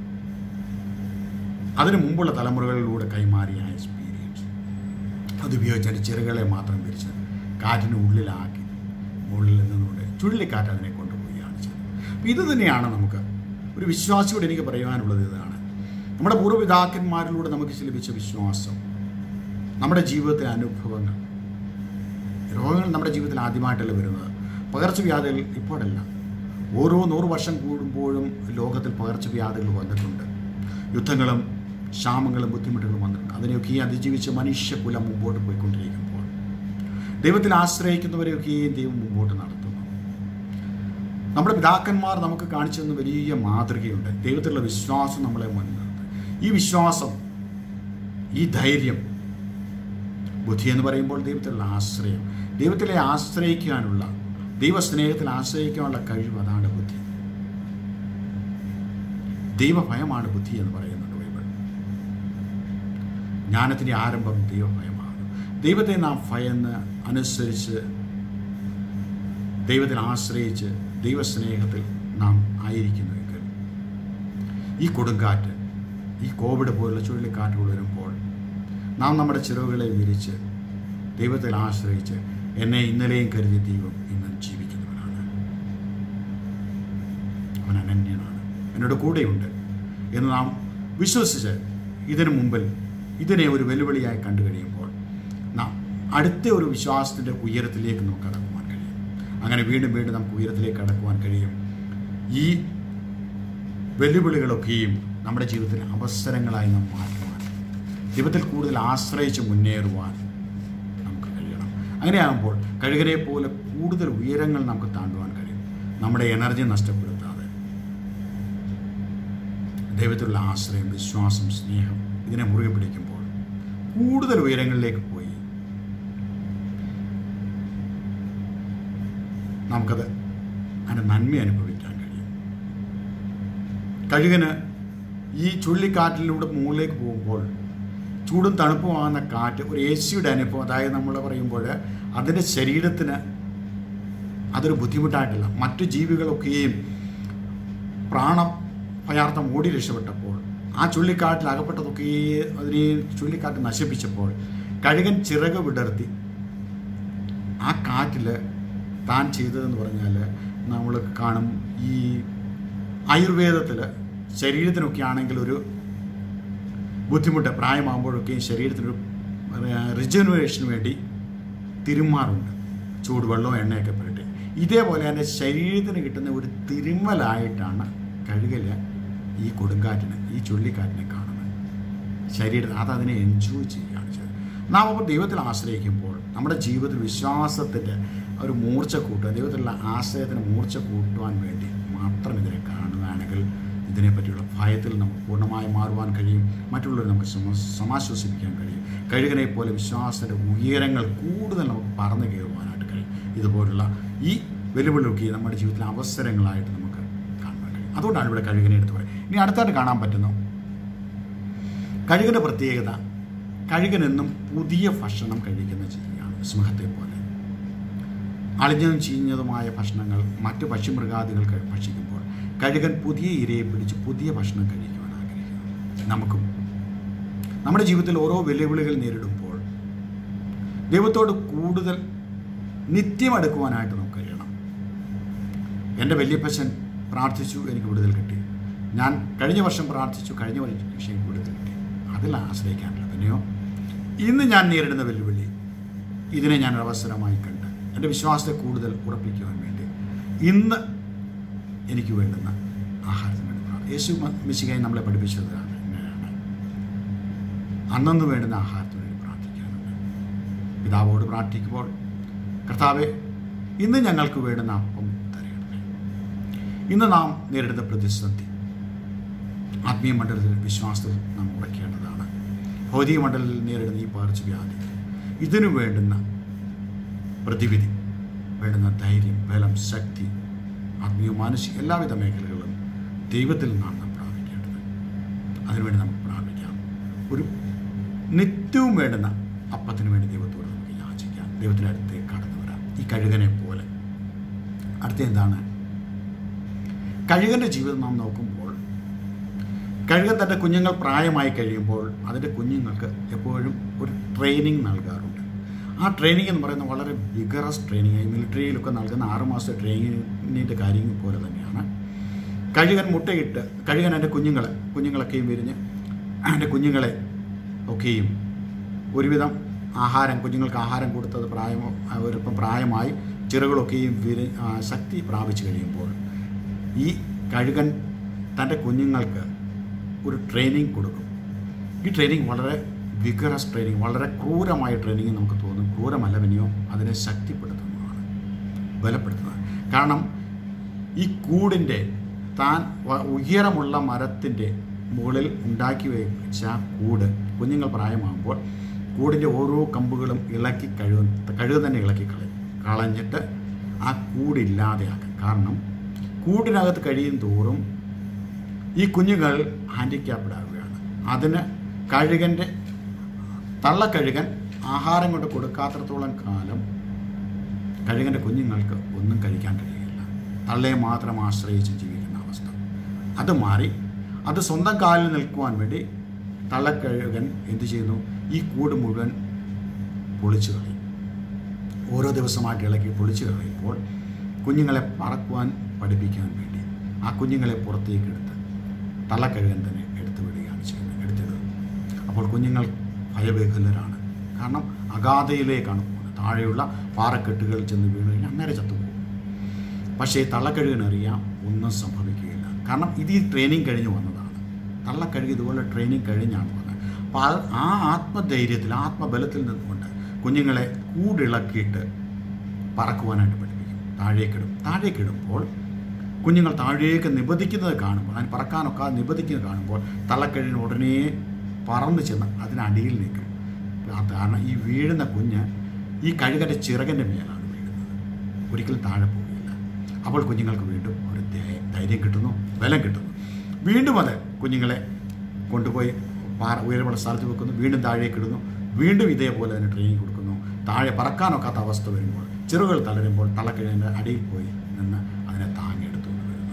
അതിന് മുമ്പുള്ള തലമുറകളിലൂടെ കൈമാറിയ ആ എക്സ്പീരിയൻസ് അതുപയോഗിച്ച് അതിൻ്റെ ചിറകളെ മാത്രം വിരിച്ച് കാറ്റിന് ഉള്ളിലാക്കി മുകളിൽ നിന്നുകൊണ്ട് ചുഴലിക്കാറ്റ് അതിനെ കൊണ്ടുപോവുകയാണ് ചെയ്തത് അപ്പോൾ ഇത് തന്നെയാണ് നമുക്ക് ഒരു വിശ്വാസിയോട് എനിക്ക് പറയുവാനുള്ളത് ഇതാണ് നമ്മുടെ പൂർവ്വപിതാക്കന്മാരിലൂടെ നമുക്ക് ലഭിച്ച വിശ്വാസം നമ്മുടെ ജീവിതത്തിലെ അനുഭവങ്ങൾ രോഗങ്ങൾ നമ്മുടെ ജീവിതത്തിൽ ആദ്യമായിട്ടല്ല വരുന്നത് പകർച്ചവ്യാധികൾ ഇപ്പോഴല്ല ഓരോ നൂറ് വർഷം കൂടുമ്പോഴും ലോകത്തിൽ പകർച്ചവ്യാധികൾ വന്നിട്ടുണ്ട് യുദ്ധങ്ങളും ക്ഷാമങ്ങളും ബുദ്ധിമുട്ടുകളും വന്നിട്ടുണ്ട് അതിനെയൊക്കെ ഈ അതിജീവിച്ച് മനുഷ്യകുലം മുമ്പോട്ട് പോയിക്കൊണ്ടിരിക്കുമ്പോൾ ദൈവത്തിൽ ആശ്രയിക്കുന്നവരെയൊക്കെയും ദൈവം മുമ്പോട്ട് നടത്തുന്നു നമ്മുടെ പിതാക്കന്മാർ നമുക്ക് കാണിച്ചു തന്ന വലിയ മാതൃകയുണ്ട് ദൈവത്തിലുള്ള വിശ്വാസം നമ്മളെ മുൻനിർത്തും ഈ വിശ്വാസം ഈ ധൈര്യം ബുദ്ധി എന്ന് പറയുമ്പോൾ ദൈവത്തിലുള്ള ആശ്രയം ദൈവത്തിലെ ആശ്രയിക്കാനുള്ള ദൈവസ്നേഹത്തിൽ ആശ്രയിക്കാനുള്ള കഴിവ് അതാണ് ബുദ്ധി ദൈവഭയമാണ് ബുദ്ധി എന്ന് പറയുന്നുണ്ട് ബൈബിൾ ജ്ഞാനത്തിൻ്റെ ആരംഭം ദൈവഭയമാണ് ദൈവത്തെ നാം ഭയന്ന് അനുസരിച്ച് ദൈവത്തിൽ ആശ്രയിച്ച് ദൈവസ്നേഹത്തിൽ നാം ആയിരിക്കുന്നുവെങ്കിൽ ഈ കൊടുങ്കാറ്റ് ഈ കോവിഡ് പോലുള്ള ചുഴലിക്കാറ്റുകൾ വരുമ്പോൾ നാം നമ്മുടെ ചിറവുകളെ വിരിച്ച് ദൈവത്തിൽ ആശ്രയിച്ച് എന്നെ ഇന്നലെയും കരുതിയ ദൈവം ഇന്നും ജീവിക്കുന്നവനാണ് അവൻ അനന്യനാണ് എന്നോട് കൂടെയുണ്ട് എന്ന് നാം വിശ്വസിച്ച് ഇതിനു മുമ്പിൽ ഇതിനെ ഒരു വെല്ലുവിളിയായി കണ്ടു കഴിയുമ്പോൾ നാം അടുത്ത ഒരു വിശ്വാസത്തിൻ്റെ ഉയരത്തിലേക്ക് നമുക്ക് കടക്കുവാൻ കഴിയും അങ്ങനെ വീണ്ടും വീണ്ടും നമുക്ക് ഉയരത്തിലേക്ക് കടക്കുവാൻ കഴിയും ഈ വെല്ലുവിളികളൊക്കെയും നമ്മുടെ ജീവിതത്തിൽ അവസരങ്ങളായി നാം മാറ്റുവാൻ ദൈവത്തിൽ കൂടുതൽ ആശ്രയിച്ച് മുന്നേറുവാൻ നമുക്ക് കഴിയണം അങ്ങനെയാകുമ്പോൾ കഴുകരെ പോലെ കൂടുതൽ ഉയരങ്ങൾ നമുക്ക് താണ്ടുവാൻ കഴിയും നമ്മുടെ എനർജി നഷ്ടപ്പെടുത്താതെ ദൈവത്തിലുള്ള ആശ്രയം വിശ്വാസം സ്നേഹം ഇതിനെ മുറുകെ പിടിക്കുമ്പോൾ കൂടുതൽ ഉയരങ്ങളിലേക്ക് പോയി നമുക്കത് അതിൻ്റെ നന്മ അനുഭവിക്കാൻ കഴിയും കഴുകന് ഈ ചുഴലിക്കാറ്റിലൂടെ മുകളിലേക്ക് പോകുമ്പോൾ ചൂടും തണുപ്പുമാകുന്ന കാറ്റ് ഒരു എ സിയുടെ അനുഭവം അതായത് നമ്മൾ പറയുമ്പോൾ അതിൻ്റെ ശരീരത്തിന് അതൊരു ബുദ്ധിമുട്ടായിട്ടില്ല മറ്റു ജീവികളൊക്കെയും പ്രാണം ഭയാർത്ഥം ഓടി രക്ഷപ്പെട്ടപ്പോൾ ആ ചുഴലിക്കാറ്റിൽ അകപ്പെട്ടതൊക്കെ അതിനെ ചുഴലിക്കാറ്റ് നശിപ്പിച്ചപ്പോൾ കഴുകൻ ചിറക് വിടർത്തി ആ കാറ്റിൽ താൻ ചെയ്തതെന്ന് പറഞ്ഞാൽ നമ്മൾ കാണും ഈ ആയുർവേദത്തിൽ ശരീരത്തിനൊക്കെ ആണെങ്കിൽ ഒരു ബുദ്ധിമുട്ട് പ്രായമാകുമ്പോഴൊക്കെയും ശരീരത്തിനൊരു റിജനുവേഷന് വേണ്ടി തിരുമാറുണ്ട് ചൂടുവെള്ളവും എണ്ണയൊക്കെ പുരട്ടി ഇതേപോലെ എൻ്റെ ശരീരത്തിന് കിട്ടുന്ന ഒരു തിരുമ്മലായിട്ടാണ് കഴുകല് ഈ കൊടുങ്കാറ്റിന് ഈ ചുഴലിക്കാറ്റിനെ കാണുന്നത് ശരീരത്തിൽ അത് അതിനെ എൻജോയ് ചെയ്യുകയാണ് ചെയ്തത് നാം അപ്പോൾ ദൈവത്തിൽ ആശ്രയിക്കുമ്പോൾ നമ്മുടെ ജീവിതത്തിൽ വിശ്വാസത്തിൻ്റെ ഒരു മൂർച്ച കൂട്ടുക ദൈവത്തിലുള്ള ആശ്രയത്തിന് മൂർച്ച കൂട്ടുവാൻ വേണ്ടി മാത്രം ഇതിനെ കാണുകയാണെങ്കിൽ ഇതിനെപ്പറ്റിയുള്ള ഭയത്തിൽ നമുക്ക് പൂർണ്ണമായി മാറുവാൻ കഴിയും മറ്റുള്ളവരെ നമുക്ക് സമ സമാശ്വസിപ്പിക്കാൻ കഴിയും കഴുകനെ പോലെ വിശ്വാസത്തിൻ്റെ ഉയരങ്ങൾ കൂടുതൽ നമുക്ക് പറന്നു കയറുവാനായിട്ട് കഴിയും ഇതുപോലുള്ള ഈ വെല്ലുവിളിയൊക്കെ നമ്മുടെ ജീവിതത്തിലെ അവസരങ്ങളായിട്ട് നമുക്ക് കാണാൻ കഴിയും അതുകൊണ്ടാണ് ഇവിടെ കഴുകനെ എടുത്ത് പറയുന്നത് ഇനി അടുത്തായിട്ട് കാണാൻ പറ്റുന്നു കഴുകൻ്റെ പ്രത്യേകത കഴുകനെന്നും പുതിയ ഭക്ഷണം കഴിക്കുന്ന ജീവിയാണ് സിംഹത്തെ പോലെ അളിഞ്ഞതും ചീഞ്ഞതുമായ ഭക്ഷണങ്ങൾ മറ്റ് പക്ഷിമൃഗാദികൾ കഴി- ഭക്ഷിക്കുമ്പോൾ കഴുകൻ പുതിയ ഇരയെ പിടിച്ച് പുതിയ ഭക്ഷണം കഴിക്കുവാൻ ആഗ്രഹിക്കുന്നു നമുക്കും നമ്മുടെ ജീവിതത്തിൽ ഓരോ വെല്ലുവിളികൾ നേരിടുമ്പോൾ ദൈവത്തോട് കൂടുതൽ നിത്യം എടുക്കുവാനായിട്ട് നമുക്ക് കഴിയണം എൻ്റെ വല്യപ്പച്ചൻ പ്രാർത്ഥിച്ചു എനിക്ക് വിടുതൽ കിട്ടി ഞാൻ കഴിഞ്ഞ വർഷം പ്രാർത്ഥിച്ചു കഴിഞ്ഞ വർഷം എനിക്ക് വിടുതൽ കിട്ടി അതിൽ ആശ്രയിക്കാനില്ല പിന്നെയോ ഇന്ന് ഞാൻ നേരിടുന്ന വെല്ലുവിളി ഇതിനെ ഞാൻ ഒരു അവസരമായി കണ്ട് എൻ്റെ വിശ്വാസത്തെ കൂടുതൽ ഉറപ്പിക്കുവാൻ വേണ്ടി ഇന്ന് എനിക്ക് വേണ്ടുന്ന ആഹാരത്തിന് വേണ്ടി പ്രാർത്ഥി- യേശു മിശികായി നമ്മളെ പഠിപ്പിച്ചതാണ് ഇങ്ങനെയാണ് അന്നന്ന് വേണ്ടുന്ന ആഹാരത്തിന് വേണ്ടി പ്രാർത്ഥിക്കാനുണ്ട് പിതാവോട് പ്രാർത്ഥിക്കുമ്പോൾ കർത്താവെ ഇന്ന് ഞങ്ങൾക്ക് വേണ്ടുന്ന അപ്പം തരണമേ ഇന്ന് നാം നേരിടുന്ന പ്രതിസന്ധി ആത്മീയ മണ്ഡലത്തിൽ വിശ്വാസത്തിൽ നാം ഉറക്കേണ്ടതാണ് ഭൗതിക മണ്ഡലത്തിൽ നേരിടുന്ന ഈ പകർച്ചവ്യാധി ഇതിനു വേണ്ടുന്ന പ്രതിവിധി വേണ്ടുന്ന ധൈര്യം ബലം ശക്തി ആത്മീയ മാനസിക എല്ലാവിധ മേഖലകളും ദൈവത്തിൽ നിന്നാണ് നാം പ്രാപിക്കേണ്ടത് അതിനുവേണ്ടി നമുക്ക് പ്രാപിക്കാം ഒരു നിത്യവും വേണ്ടുന്ന അപ്പത്തിന് വേണ്ടി ദൈവത്തോട് നമുക്ക് യാചിക്കാം ദൈവത്തിൻ്റെ അടുത്തേക്ക് കടന്നു വരാം ഈ കഴുകനെ പോലെ അടുത്ത എന്താണ് കഴുകൻ്റെ ജീവിതം നാം നോക്കുമ്പോൾ കഴുകൻ തൻ്റെ കുഞ്ഞുങ്ങൾ പ്രായമായി കഴിയുമ്പോൾ അതിൻ്റെ കുഞ്ഞുങ്ങൾക്ക് എപ്പോഴും ഒരു ട്രെയിനിങ് നൽകാറുണ്ട് ആ ട്രെയിനിങ് എന്ന് പറയുന്നത് വളരെ വിഗറസ് ട്രെയിനിങ് മിലിറ്ററിയിലൊക്കെ നൽകുന്ന ആറ് മാസത്തെ ട്രെയിനിങ്ങിൻ്റെ കാര്യം പോലെ തന്നെയാണ് കഴുകൻ മുട്ടയിട്ട് കഴുകൻ എൻ്റെ കുഞ്ഞുങ്ങളെ കുഞ്ഞുങ്ങളൊക്കെയും വിരിഞ്ഞ് എൻ്റെ കുഞ്ഞുങ്ങളെ ഒക്കെയും ഒരുവിധം ആഹാരം കുഞ്ഞുങ്ങൾക്ക് ആഹാരം കൊടുത്തത് പ്രായമോ അവരിപ്പം പ്രായമായി ചിറകളൊക്കെയും വിരി ആ, ശക്തി പ്രാപിച്ചു കഴിയുമ്പോൾ ഈ കഴുകൻ തൻ്റെ കുഞ്ഞുങ്ങൾക്ക് ഒരു ട്രെയിനിങ് കൊടുക്കും ഈ ട്രെയിനിങ് വളരെ വിഗറസ് ട്രെയിനിങ് വളരെ ക്രൂരമായ ട്രെയിനിങ് നമുക്ക് തോന്നും ക്രൂരമല്ല പിന്നെയോ അതിനെ ശക്തിപ്പെടുത്തുന്നതാണ് ബലപ്പെടുത്തുന്നത് കാരണം ഈ കൂടിൻ്റെ താൻ വ- ഉയരമുള്ള മരത്തിൻ്റെ മുകളിൽ ഉണ്ടാക്കി വെച്ച കൂട് കുഞ്ഞുങ്ങൾ പ്രായമാകുമ്പോൾ കൂടിൻ്റെ ഓരോ കമ്പുകളും ഇളക്കി കഴുക കഴുക തന്നെ ഇളക്കി കളയും കളഞ്ഞിട്ട് ആ കൂടില്ലാതെയാക്കും കാരണം കൂടിനകത്ത് കഴിയും തോറും ഈ കുഞ്ഞുങ്ങൾ ഹാൻഡിക്യാപ്ഡ് ആവുകയാണ് അതിന് കഴുകൻ്റെ തള്ളക്കഴുകൻ ആഹാരം കൊണ്ട് കൊടുക്കാത്രത്തോളം കാലം കഴുകൻ്റെ കുഞ്ഞുങ്ങൾക്ക് ഒന്നും കഴിക്കാൻ കഴിയില്ല തള്ളയെ മാത്രം ആശ്രയിച്ച് ജീവിക്കുന്ന അവസ്ഥ അത് മാറി അത് സ്വന്തം കാലിൽ നിൽക്കുവാൻ വേണ്ടി തള്ളക്കഴുകൻ എന്ത് ചെയ്യുന്നു ഈ കൂട് മുഴുവൻ പൊളിച്ചു കളയും ഓരോ ദിവസമായിട്ട് ഇളക്കി പൊളിച്ചു കളയുമ്പോൾ കുഞ്ഞുങ്ങളെ പറക്കുവാൻ പഠിപ്പിക്കാൻ വേണ്ടി ആ കുഞ്ഞുങ്ങളെ പുറത്തേക്ക് എടുത്ത് തള്ളക്കഴുകൻ തന്നെ എടുത്തു വിടുകയാണ് ചെയ്യുന്നത് എടുത്തിടുന്നത് അപ്പോൾ കുഞ്ഞുങ്ങൾ ഭയബേഖലരാണ് കാരണം അഗാധയിലേക്കാണ് പോകുന്നത് താഴെയുള്ള പാറക്കെട്ടുകൾ ചെന്ന് വീണ് കഴിഞ്ഞാൽ അന്നേരം ചത്തുപോകും പക്ഷേ തള്ളക്കഴുകിനറിയാം ഒന്നും സംഭവിക്കുകയില്ല കാരണം ഇത് ഈ ട്രെയിനിങ് കഴിഞ്ഞ് വന്നതാണ് തള്ളക്കഴുകി ഇതുപോലെ ട്രെയിനിങ് കഴിഞ്ഞാണ് വന്നത് അപ്പോൾ ആ- ആ ആത്മധൈര്യത്തിൽ ആത്മബലത്തിൽ നിന്നുകൊണ്ട് കുഞ്ഞുങ്ങളെ കൂടിളക്കിയിട്ട് പറക്കുവാനായിട്ട് പഠിപ്പിക്കും താഴേക്കിടും താഴേക്കിടുമ്പോൾ കുഞ്ഞുങ്ങൾ താഴേക്ക് നിബദിക്കുന്നത് കാണുമ്പോൾ അതിന് പറക്കാനൊക്കെ നിബദിക്കുന്നത് കാണുമ്പോൾ തള്ളക്കഴിഞ്ഞ് ഉടനെ പറന്ന് ചെന്ന് അതിനടിയിൽ നിൽക്കും ആ കാരണം ഈ വീഴുന്ന കുഞ്ഞ് ഈ കഴുകൻ്റെ ചിറകൻ്റെ മേലാണ് വീഴുന്നത് ഒരിക്കലും താഴെ പോവുകയില്ല അപ്പോൾ കുഞ്ഞുങ്ങൾക്ക് വീണ്ടും ഒരു ധൈ- ധൈര്യം കിട്ടുന്നു ബലം കിട്ടുന്നു വീണ്ടും അത് കുഞ്ഞുങ്ങളെ കൊണ്ടുപോയി പാറ ഉയരമുള്ള സ്ഥലത്ത് വെക്കുന്നു വീണ്ടും താഴേക്ക് ഇടുന്നു വീണ്ടും ഇതേപോലെ തന്നെ ട്രെയിനിങ് കൊടുക്കുന്നു താഴെ പറക്കാനൊക്കാത്ത അവസ്ഥ വരുമ്പോൾ ചിറകുകൾ തളരുമ്പോൾ തള്ളക്കിഴൻ്റെ അടിയിൽ പോയി നിന്ന് അതിനെ താങ്ങിയെടുത്തു എന്ന് വരുന്നു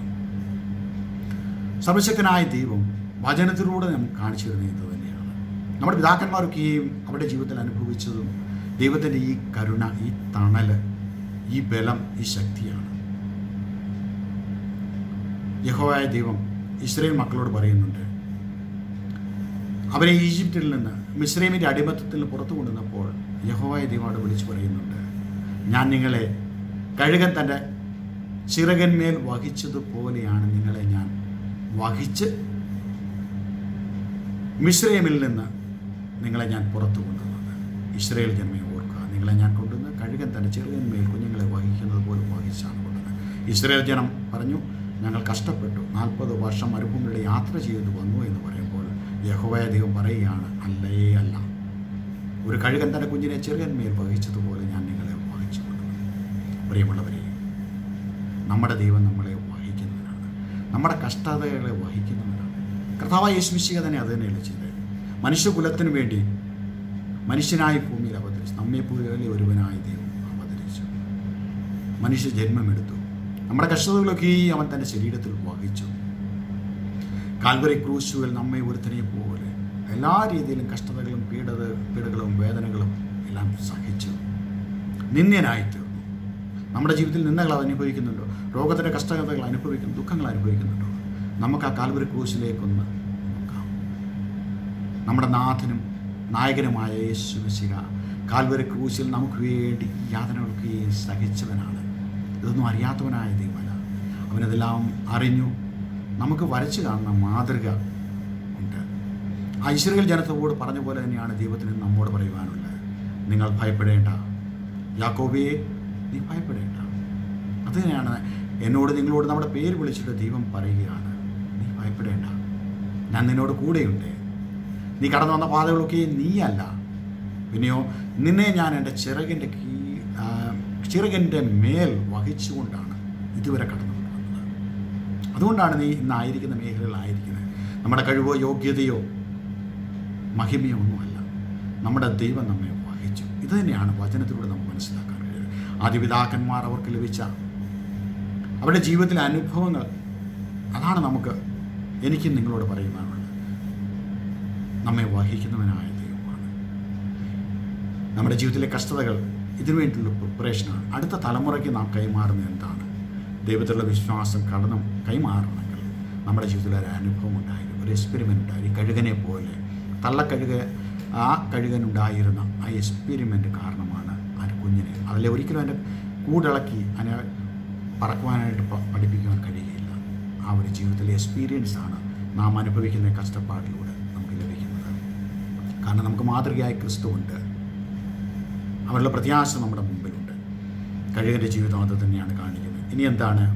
സർവശക്തനായ ദൈവം വചനത്തിലൂടെ നമുക്ക് കാണിച്ചു തരുന്നത് ഇത് തന്നെയാണ് നമ്മുടെ പിതാക്കന്മാരൊക്കെയും അവരുടെ ജീവിതത്തിൽ അനുഭവിച്ചതും ദൈവത്തിൻ്റെ ഈ കരുണ ഈ തണല് ഈ ബലം ഈ ശക്തിയാണ് യഹോവായ ദൈവം ഇസ്രയേൽ മക്കളോട് പറയുന്നുണ്ട് അവരെ ഈജിപ്തിൽ നിന്ന് മിശ്രൈമിൻ്റെ അടിമത്തത്തിൽ നിന്ന് പുറത്തു കൊണ്ടുവന്നപ്പോൾ യഹോവായ ദൈവം അവിടെ വിളിച്ചു പറയുന്നുണ്ട് ഞാൻ നിങ്ങളെ കഴുകൻ തൻ്റെ ചിറകന്മേൽ വഹിച്ചതുപോലെയാണ് നിങ്ങളെ ഞാൻ വഹിച്ച് മിശ്രൈമിൽ നിന്ന് നിങ്ങളെ ഞാൻ പുറത്തു കൊണ്ടുവന്നത് ഇസ്രയേൽ ജന്മയെ ഓർക്കുക നിങ്ങളെ ഞാൻ കൊണ്ടുവന്ന് കഴുകൻ തൻ്റെ ചെറുകന്മേൽ കുഞ്ഞുങ്ങളെ വഹിക്കുന്നത് പോലെ വഹിച്ചാണ് കൊണ്ടുവന്നത് ഇസ്രയേൽ ജനം പറഞ്ഞു ഞങ്ങൾ കഷ്ടപ്പെട്ടു നാൽപ്പത് വർഷം മരുഭൂമിയുടെ യാത്ര ചെയ്തു വന്നു എന്ന് പറയുമ്പോൾ യഹോവയ ദൈവം പറയുകയാണ് അല്ലേ അല്ല ഒരു കഴുകൻ തൻ്റെ കുഞ്ഞിനെ ചെറുകന്മേൽ വഹിച്ചതുപോലെ ഞാൻ നിങ്ങളെ വഹിച്ചു കൊണ്ടുവന്നു പ്രിയമുള്ളവരെ നമ്മുടെ ദൈവം നമ്മളെ വഹിക്കുന്നവനാണ് നമ്മുടെ കഷ്ടതകളെ വഹിക്കുന്നവനാണ് കർത്താവായ യേശുമിശിക തന്നെ അത് തന്നെയല്ലേ ചെയ്തത് മനുഷ്യകുലത്തിന് വേണ്ടി മനുഷ്യനായി ഭൂമിയിൽ അവതരിച്ചു നമ്മെ പോലെ ഒരുവനായി ദൈവം അവതരിച്ചു മനുഷ്യ ജന്മമെടുത്തു നമ്മുടെ കഷ്ടതകളൊക്കെ അവൻ തൻ്റെ ശരീരത്തിൽ വഹിച്ചു കാൽവറി ക്രൂശുകൾ നമ്മെ ഒരുത്തനെ പോലെ എല്ലാ രീതിയിലും കഷ്ടതകളും പീഡത പീഡകളും വേദനകളും എല്ലാം സഹിച്ചു നിന്ദ്യനായി തീർന്നു നമ്മുടെ ജീവിതത്തിൽ നിന്നകൾ അനുഭവിക്കുന്നുണ്ടോ രോഗത്തിൻ്റെ കഷ്ടതകൾ അനുഭവിക്കുന്നു ദുഃഖങ്ങൾ അനുഭവിക്കുന്നുണ്ടോ നമുക്ക് ആ കാൽവരി ക്രൂശിലേക്കൊന്ന് നോക്കാം നമ്മുടെ നാഥനും നായകനുമായ യേശു മിശിഹ കാൽവരി ക്രൂശിൽ നമുക്ക് വേണ്ടി യാതനകൾക്ക് സഹിച്ചവനാണ് ഇതൊന്നും അറിയാത്തവനായ ദൈവമല്ല അവനതെല്ലാം അറിഞ്ഞു നമുക്ക് വരച്ചു കാണുന്ന മാതൃക ഉണ്ട് ആ ഇസ്രയേൽ ജനത്തോട് പറഞ്ഞ പോലെ തന്നെയാണ് ദൈവത്തിന് നമ്മോട് പറയുവാനുള്ളത് നിങ്ങൾ ഭയപ്പെടേണ്ട യാക്കോബിയെ നീ ഭയപ്പെടേണ്ട അത് തന്നെയാണ് എന്നോട് നിങ്ങളോട് നമ്മുടെ പേര് വിളിച്ചിട്ട് ദൈവം പറയുകയാണ് നീ ഭയപ്പെടേണ്ട ഞാൻ നിന്നോട് കൂടെയുണ്ട് നീ കടന്നു വന്ന പാതകളൊക്കെ നീയല്ല പിന്നെയോ നിന്നെ ഞാൻ എൻ്റെ ചിറകിൻ്റെ കീ ആ, ചിറകിൻ്റെ മേൽ വഹിച്ചുകൊണ്ടാണ് ഇതുവരെ കടന്നു കൊണ്ടുവന്നത് അതുകൊണ്ടാണ് നീ ഇന്നായിരിക്കുന്ന മേഖലകളായിരിക്കുന്നത് നമ്മുടെ കഴിവോ യോഗ്യതയോ മഹിമയോ ഒന്നുമല്ല നമ്മുടെ ദൈവം നമ്മെ വഹിച്ചു ഇത് തന്നെയാണ് വചനത്തിലൂടെ നമുക്ക് മനസ്സിലാക്കാൻ കഴിയുന്നത് ആദിപിതാക്കന്മാർ അവർക്ക് ലഭിച്ച അവരുടെ ജീവിതത്തിലെ അനുഭവങ്ങൾ അതാണ് നമുക്ക് എനിക്കും നിങ്ങളോട് പറയുവാനുള്ളത് നമ്മെ വഹിക്കുന്നവനായ ദൈവമാണ് നമ്മുടെ ജീവിതത്തിലെ കഷ്ടതകൾ ഇതിനു വേണ്ടിയുള്ള പ്രിപ്പറേഷനാണ് അടുത്ത തലമുറയ്ക്ക് നാം കൈമാറുന്നത് എന്താണ് ദൈവത്തിലുള്ള വിശ്വാസം കടന്നും കൈമാറണമെങ്കിൽ നമ്മുടെ ജീവിതത്തിൽ ഒരു അനുഭവം ഉണ്ടായിരുന്നു ഒരു എക്സ്പെരിമെൻ്റ് ഉണ്ടായി കഴുകനെ പോലെ തള്ളക്കഴുക ആ കഴുകനുണ്ടായിരുന്ന ആ എക്സ്പെരിമെൻ്റ് കാരണമാണ് ആ കുഞ്ഞിനെ അതിലെ ഒരിക്കലും അതിൻ്റെ കൂടിളക്കി അതിനെ പറക്കുവാനായിട്ട് പ- പഠിപ്പിക്കുവാൻ കഴിയുകയില്ല ആ ഒരു ജീവിതത്തിലെ എക്സ്പീരിയൻസ് ആണ് നാം അനുഭവിക്കുന്ന കഷ്ടപ്പാടിലൂടെ നമുക്ക് ലഭിക്കുന്നത് കാരണം നമുക്ക് മാതൃകയായ ക്രിസ്തു ഉണ്ട് അവരുടെ പ്രത്യാശ നമ്മുടെ മുമ്പിലുണ്ട് കഴുകൻ്റെ ജീവിതം അത് തന്നെയാണ് കാണിക്കുന്നത് ഇനി എന്താണ്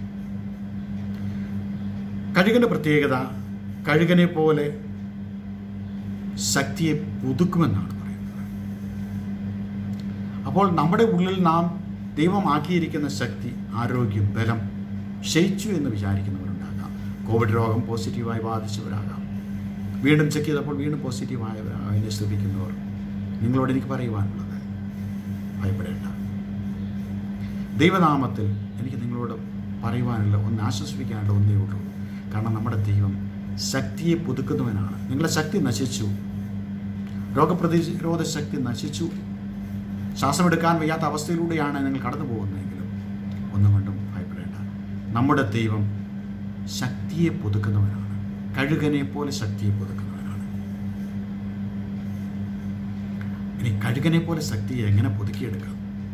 കഴുകൻ്റെ പ്രത്യേകത കഴുകനെ പോലെ ശക്തിയെ പുതുക്കുമെന്നാണ് പറയുന്നത് അപ്പോൾ നമ്മുടെ ഉള്ളിൽ നാം ദൈവമാക്കിയിരിക്കുന്ന ശക്തി ആരോഗ്യം ബലം ക്ഷയിച്ചു എന്ന് വിചാരിക്കുന്നവരുണ്ടാകാം കോവിഡ് രോഗം പോസിറ്റീവായി ബാധിച്ചവരാകാം വീണ്ടും ചെക്ക് ചെയ്തപ്പോൾ വീണ്ടും പോസിറ്റീവായവരാകാം അതിനെ ശ്രദ്ധിക്കുന്നവർ നിങ്ങളോട് എനിക്ക് പറയുവാനുള്ളത് ഭയപ്പെടേണ്ട ദൈവനാമത്തിൽ എനിക്ക് നിങ്ങളോട് പറയുവാനുള്ള ഒന്ന് ആശ്വസിപ്പിക്കാനുള്ള ഒന്നേ ഉള്ളൂ കാരണം നമ്മുടെ ദൈവം ശക്തിയെ പുതുക്കുന്നവനാണ് നിങ്ങളുടെ ശക്തി നശിച്ചു രോഗപ്രതിരോധ ശക്തി നശിച്ചു ശ്വാസമെടുക്കാൻ വയ്യാത്ത അവസ്ഥയിലൂടെയാണ് നിങ്ങൾ കടന്നു പോകുന്നതെങ്കിലും ഒന്നും കൊണ്ടും ഭയപ്പെടേണ്ട നമ്മുടെ ദൈവം ശക്തിയെ പുതുക്കുന്നവനാണ് കഴുകനെ പോലെ ശക്തിയെ പുതുക്കുന്നവനാണ് ഇനി കഴുകനെ പോലെ ശക്തിയെ എങ്ങനെ പുതുക്കിയെടുക്കാം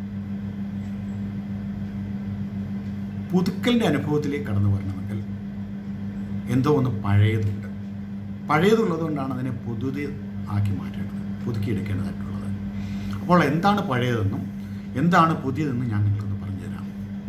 പുതുക്കലിൻ്റെ അനുഭവത്തിലേക്ക് കടന്നു വരണമെങ്കിൽ എന്തോ ഒന്ന് പഴയതുണ്ട് പഴയതുള്ളത് കൊണ്ടാണ് അതിനെ പുതുതി ആക്കി മാറ്റേണ്ടത് പുതുക്കിയെടുക്കേണ്ടതായിട്ടുള്ളത് അപ്പോൾ എന്താണ് പഴയതെന്നും എന്താണ് പുതിയതെന്നും ഞാൻ നിങ്ങൾക്കൊന്ന് പറഞ്ഞുതരാം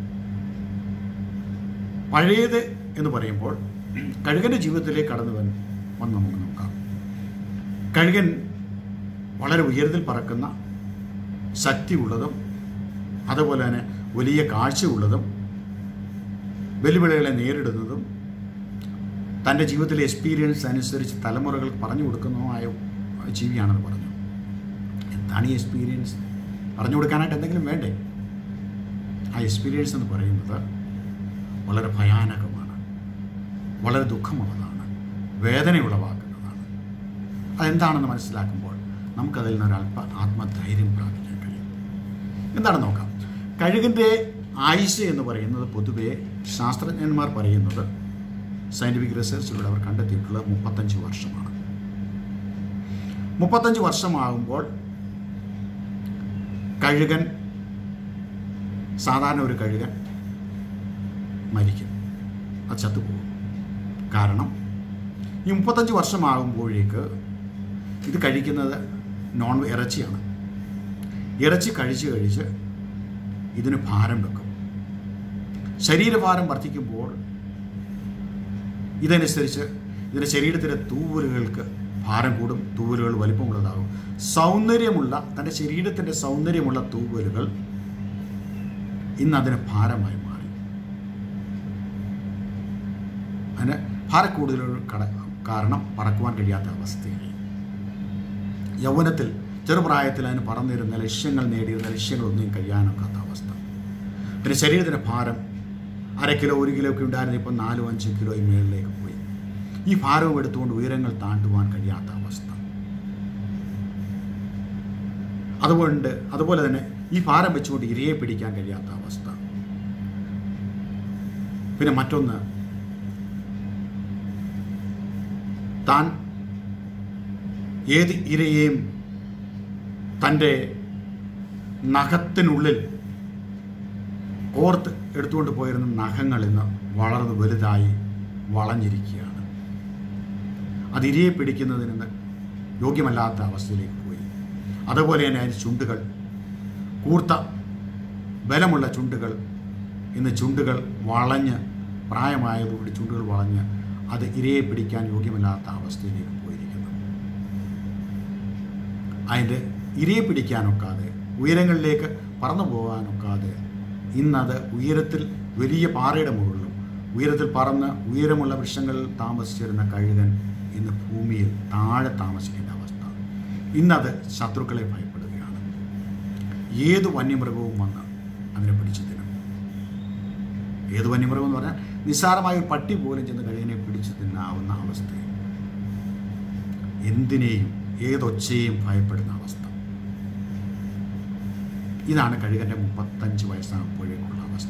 പഴയത് എന്ന് പറയുമ്പോൾ കഴുകൻ്റെ ജീവിതത്തിലേക്ക് കടന്നു വന്ന് വന്ന് നമുക്ക് നോക്കാം കഴുകൻ വളരെ ഉയരത്തിൽ പറക്കുന്ന ശക്തിയുള്ളതും അതുപോലെ തന്നെ വലിയ കാഴ്ചയുള്ളതും വെല്ലുവിളികളെ നേരിടുന്നതും തൻ്റെ ജീവിതത്തിലെ എക്സ്പീരിയൻസ് അനുസരിച്ച് തലമുറകൾക്ക് പറഞ്ഞു കൊടുക്കുന്നതുമായ ജീവിയാണെന്ന് പറഞ്ഞു എന്താണ് ഈ എക്സ്പീരിയൻസ് പറഞ്ഞു കൊടുക്കാനായിട്ട് എന്തെങ്കിലും വേണ്ടേ ആ എക്സ്പീരിയൻസ് എന്ന് പറയുന്നത് വളരെ ഭയാനകമാണ് വളരെ ദുഃഖമുള്ളതാണ് വേദന ഉളവാക്കുന്നതാണ് അതെന്താണെന്ന് മനസ്സിലാക്കുമ്പോൾ നമുക്കതിൽ നിന്നൊരല്പ ആത്മധൈര്യം പ്രാപിക്കാൻ കഴിയും എന്താണ് നോക്കാം കഴുകിൻ്റെ ആയുസ് എന്ന് പറയുന്നത് പൊതുവെ ശാസ്ത്രജ്ഞന്മാർ പറയുന്നത് സയൻറ്റിഫിക് റിസർച്ചിലൂടെ അവർ കണ്ടെത്തിയിട്ടുള്ളത് മുപ്പത്തഞ്ച് വർഷമാണ് മുപ്പത്തഞ്ച് വർഷമാകുമ്പോൾ കഴുകൻ സാധാരണ ഒരു കഴുകൻ മരിക്കും അത് ചത്തുപോകും കാരണം ഈ മുപ്പത്തഞ്ച് വർഷമാകുമ്പോഴേക്ക് ഇത് കഴിക്കുന്നത് നോൺ ഇറച്ചിയാണ് ഇറച്ചി കഴിച്ച് കഴിച്ച് ഇതിന് ഭാരം വെക്കും ശരീരഭാരം വർദ്ധിക്കുമ്പോൾ ഇതനുസരിച്ച് ഇതിൻ്റെ ശരീരത്തിലെ തൂവലുകൾക്ക് ഭാരം കൂടും തൂവലുകൾ വലിപ്പമുള്ളതാകും സൗന്ദര്യമുള്ള തൻ്റെ ശരീരത്തിൻ്റെ സൗന്ദര്യമുള്ള തൂവലുകൾ ഇന്ന് അതിന് ഭാരമായി മാറി അതിന് ഭാരക്കൂടുതലുകൾ കട കാരണം പറക്കുവാൻ കഴിയാത്ത അവസ്ഥയായി യൗവനത്തിൽ ചെറുപ്രായത്തിൽ അതിന് പറന്നിരുന്ന ലക്ഷ്യങ്ങൾ നേടിയിരുന്ന ലക്ഷ്യങ്ങളൊന്നും കഴിയാനൊക്കാത്ത അവസ്ഥ പിന്നെ ശരീരത്തിൻ്റെ ഭാരം അര കിലോ ഒരു കിലോ ഒക്കെ ഉണ്ടായിരുന്ന ഇപ്പം നാലും അഞ്ച് കിലോയും മേളിലേക്ക് പോയി ഈ ഭാരവും എടുത്തുകൊണ്ട് ഉയരങ്ങൾ താണ്ടുവാൻ കഴിയാത്ത അവസ്ഥ അതുകൊണ്ട് അതുപോലെ തന്നെ ഈ ഭാരം വെച്ചുകൊണ്ട് ഇരയെ പിടിക്കാൻ കഴിയാത്ത അവസ്ഥ പിന്നെ മറ്റൊന്ന് താൻ ഏത് ഇരയെയും തൻ്റെ നഖത്തിനുള്ളിൽ ഓർത്ത് എടുത്തുകൊണ്ട് പോയിരുന്ന നഖങ്ങൾ ഇന്ന് വളർന്ന് വലുതായി വളഞ്ഞിരിക്കുകയാണ് അത് ഇരയെ പിടിക്കുന്നതിന് യോഗ്യമല്ലാത്ത അവസ്ഥയിലേക്ക് പോയി അതുപോലെ തന്നെ അതിന് ചുണ്ടുകൾ കൂർത്ത ബലമുള്ള ചുണ്ടുകൾ ഇന്ന് ചുണ്ടുകൾ വളഞ്ഞ് പ്രായമായതോടുകൂടി ചുണ്ടുകൾ വളഞ്ഞ് അത് ഇരയെ പിടിക്കാൻ യോഗ്യമല്ലാത്ത അവസ്ഥയിലേക്ക് പോയിരിക്കുന്നു അതിൻ്റെ ഇരയെ പിടിക്കാനൊക്കാതെ ഉയരങ്ങളിലേക്ക് പറന്നു പോകാനൊക്കാതെ ഇന്നത് ഉയരത്തിൽ വലിയ പാറയുടെ മുകളിലും ഉയരത്തിൽ പറന്ന് ഉയരമുള്ള വൃക്ഷങ്ങളിൽ താമസിച്ചിരുന്ന കഴുകൻ ഇന്ന് ഭൂമിയിൽ താഴെ താമസിക്കേണ്ട അവസ്ഥ ഇന്നത് ശത്രുക്കളെ ഭയപ്പെടുകയാണ് ഏത് വന്യമൃഗവും വന്ന് അതിനെ പിടിച്ചു തിന്നും ഏത് വന്യമൃഗം എന്ന് പറഞ്ഞാൽ നിസ്സാരമായ ഒരു പട്ടി പോലും ചെന്ന് കഴുകനെ പിടിച്ചു തിന്നാവുന്ന അവസ്ഥ എന്തിനേയും ഏതൊച്ചയെയും ഭയപ്പെടുന്ന അവസ്ഥ ഇതാണ് കഴുകൻ്റെ മുപ്പത്തഞ്ച് വയസ്സാകുമ്പോഴേക്കുള്ള അവസ്ഥ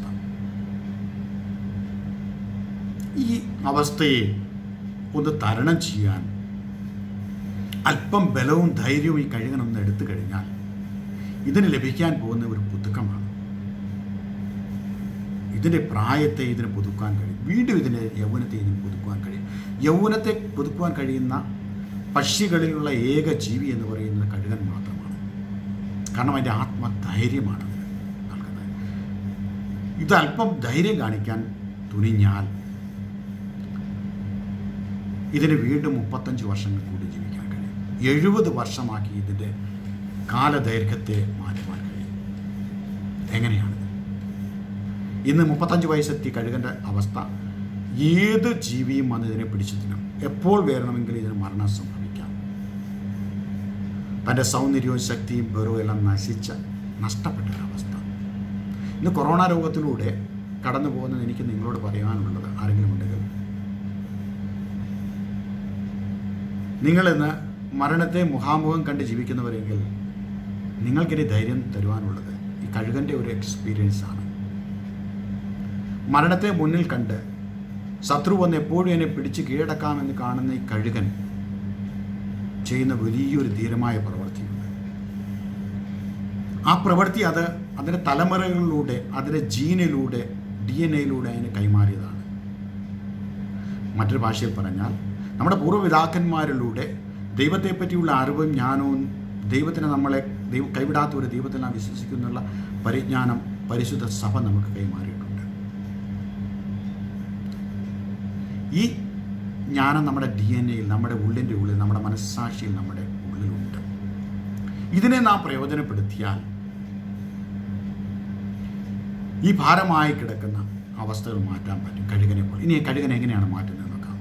ഈ അവസ്ഥയെ ഒന്ന് തരണം ചെയ്യാൻ അല്പം ബലവും ധൈര്യവും ഈ കഴുകനൊന്ന് എടുത്തു കഴിഞ്ഞാൽ ഇതിന് ലഭിക്കാൻ പോകുന്ന ഒരു പുതുക്കമാണ് ഇതിൻ്റെ പ്രായത്തെ ഇതിന് പുതുക്കാൻ കഴിയും വീണ്ടും ഇതിൻ്റെ യൗവനത്തെ ഇതിന് പുതുക്കുവാൻ കഴിയും യൗവനത്തെ പുതുക്കുവാൻ കഴിയുന്ന പക്ഷികളിലുള്ള ഏക ജീവി എന്ന് പറയുന്നത് കഴുകൻ മാത്രമാണ് കാരണം അതിൻ്റെ ആത്മധൈര്യമാണ് അതിന് നൽകുന്നത് ഇത് അല്പം ധൈര്യം കാണിക്കാൻ തുനിഞ്ഞാൽ ഇതിന് വീണ്ടും മുപ്പത്തഞ്ച് വർഷങ്ങൾ കൂടി ജീവിക്കാൻ കഴിയും എഴുപത് വർഷമാക്കി ഇതിൻ്റെ കാലദൈർഘ്യത്തെ മാറ്റുവാൻ കഴിയും എങ്ങനെയാണിത് ഇന്ന് മുപ്പത്തഞ്ച് വയസ്സെത്തി കഴുകൻ്റെ അവസ്ഥ ഏത് ജീവിയും വന്ന് ഇതിനെ പിടിച്ചു തിന്നും എപ്പോൾ വേണമെങ്കിലും ഇതിന് മരണം സംഭവിക്കാം തൻ്റെ സൗന്ദര്യവും ശക്തിയും ബലവും എല്ലാം നശിച്ച നഷ്ടപ്പെട്ട ഒരവസ്ഥ ഇന്ന് കൊറോണ രോഗത്തിലൂടെ കടന്നു പോകുന്നത് എനിക്ക് നിങ്ങളോട് പറയാനുള്ളത് ആരെങ്കിലും ഉണ്ടെങ്കിൽ നിങ്ങളിന്ന് മരണത്തെ മുഖാമുഖം കണ്ട് ജീവിക്കുന്നവരെങ്കിൽ നിങ്ങൾക്കിനി ധൈര്യം തരുവാനുള്ളത് ഈ കഴുകൻ്റെ ഒരു എക്സ്പീരിയൻസ് ആണ് മരണത്തെ മുന്നിൽ കണ്ട് ശത്രു വന്ന് എപ്പോഴും എന്നെ പിടിച്ച് കീഴടക്കാമെന്ന് കാണുന്ന ഈ കഴുകൻ ചെയ്യുന്ന വലിയൊരു ധീരമായ പ്രവൃത്തിയുണ്ട് ആ പ്രവൃത്തി അത് അതിൻ്റെ തലമുറകളിലൂടെ അതിൻ്റെ ജീനിലൂടെ ഡി എൻ എയിലൂടെ അതിന് കൈമാറിയതാണ് മറ്റൊരു ഭാഷയിൽ പറഞ്ഞാൽ നമ്മുടെ പൂർവ്വപിതാക്കന്മാരിലൂടെ ദൈവത്തെ പറ്റിയുള്ള അറിവും ജ്ഞാനവും ദൈവത്തിന് നമ്മളെ ദൈവം കൈവിടാത്ത ഒരു ദൈവത്തിൽ നാം വിശ്വസിക്കുന്നുള്ള പരിജ്ഞാനം പരിശുദ്ധ സഭ നമുക്ക് കൈമാറിയിട്ടുണ്ട് ഈ ജ്ഞാനം നമ്മുടെ ഡി എൻ എയിൽ നമ്മുടെ ഉള്ളിൻ്റെ ഉള്ളിൽ നമ്മുടെ മനസ്സാക്ഷിയിൽ നമ്മുടെ ഉള്ളിലുണ്ട് ഇതിനെ നാം പ്രയോജനപ്പെടുത്തിയാൽ ഈ ഭാരമായി കിടക്കുന്ന അവസ്ഥകൾ മാറ്റാൻ പറ്റും കഴുകനെ പോലെ ഇനി ഈ കഴുകനെ എങ്ങനെയാണ് മാറ്റുന്നത് നോക്കാം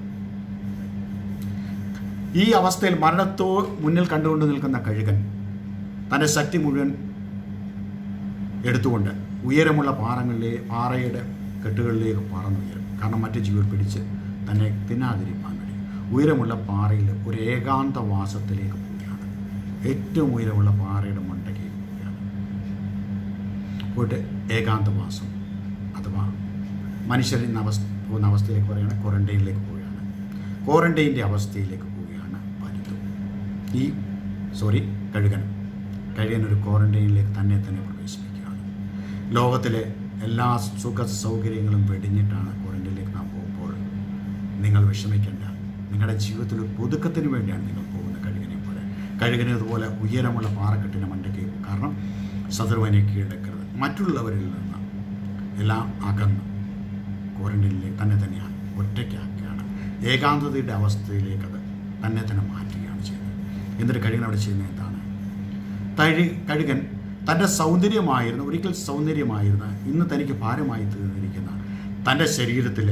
ഈ അവസ്ഥയിൽ മരണത്തോ മുന്നിൽ കണ്ടുകൊണ്ട് നിൽക്കുന്ന കഴുകൻ തൻ്റെ ശക്തി മുഴുവൻ എടുത്തുകൊണ്ട് ഉയരമുള്ള പാറങ്ങളിലെ പാറയുടെ കെട്ടുകളിലേക്ക് പറന്നുയരും കാരണം മറ്റു ജീവികൾ പിടിച്ച് തന്നെ തിന്നാതിരിക്കാൻ വേണ്ടി ഉയരമുള്ള പാറയിൽ ഒരു ഏകാന്ത വാസത്തിലേക്ക് പോവുകയാണ് ഏറ്റവും ഉയരമുള്ള പാറയുടെ മണ്ടയ്ക്ക് പോവുകയാണ് പോയിട്ട് ഏകാന്തവാസം അഥവാ മനുഷ്യർ ഇന്ന് അവസ്ഥ പോകുന്ന അവസ്ഥയിലേക്ക് പറയുകയാണ് ക്വാറന്റൈനിലേക്ക് പോവുകയാണ് ക്വാറന്റൈൻ്റെ അവസ്ഥയിലേക്ക് പോവുകയാണ് പരുത്തു ഈ സോറി കഴുകൻ കഴുകൻ ഒരു ക്വാറന്റൈനിലേക്ക് തന്നെ തന്നെ പ്രവേശിപ്പിക്കുകയാണ് ലോകത്തിലെ എല്ലാ സുഖ സൗകര്യങ്ങളും വെടിഞ്ഞിട്ടാണ് ക്വാറന്റൈനിലേക്ക് നാം പോകുമ്പോൾ നിങ്ങൾ വിഷമിക്കേണ്ട നിങ്ങളുടെ ജീവിതത്തിൽ ഒരു പുതുക്കത്തിന് വേണ്ടിയാണ് നിങ്ങൾ പോകുന്നത് കഴുകനെ പോലെ കഴുകനെ അതുപോലെ ഉയരമുള്ള പാറക്കെട്ടിന് മണ്ടയ്ക്ക് പോകും കാരണം ശത്രുവിനെ കീഴടക്കരുത് മറ്റുള്ളവരിൽ നിന്ന് എല്ലാം അകന്ന് ക്വാറന്റൈനിലേക്ക് തന്നെ തന്നെയാണ് ഒറ്റയ്ക്കാക്കുകയാണ് ഏകാന്തതയുടെ അവസ്ഥയിലേക്ക് അത് തന്നെ തന്നെ മാറ്റുകയാണ് ചെയ്യുന്നത് എന്നിട്ട് കഴുകൻ അവിടെ ചെയ്യുന്നത് എന്താണ് തഴി കഴുകൻ തൻ്റെ സൗന്ദര്യമായിരുന്ന ഒരിക്കൽ സൗന്ദര്യമായിരുന്ന ഇന്ന് തനിക്ക് ഭാരമായി തീർന്നിരിക്കുന്ന തൻ്റെ ശരീരത്തിൽ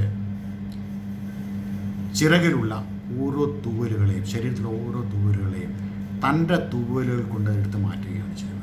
ചിറകിലുള്ള ഓരോ തൂവലുകളെയും ശരീരത്തിലെ ഓരോ തൂവലുകളെയും തൻ്റെ തൂവലുകൾ കൊണ്ട് എടുത്ത് മാറ്റുകയാണ് ചെയ്യുന്നത്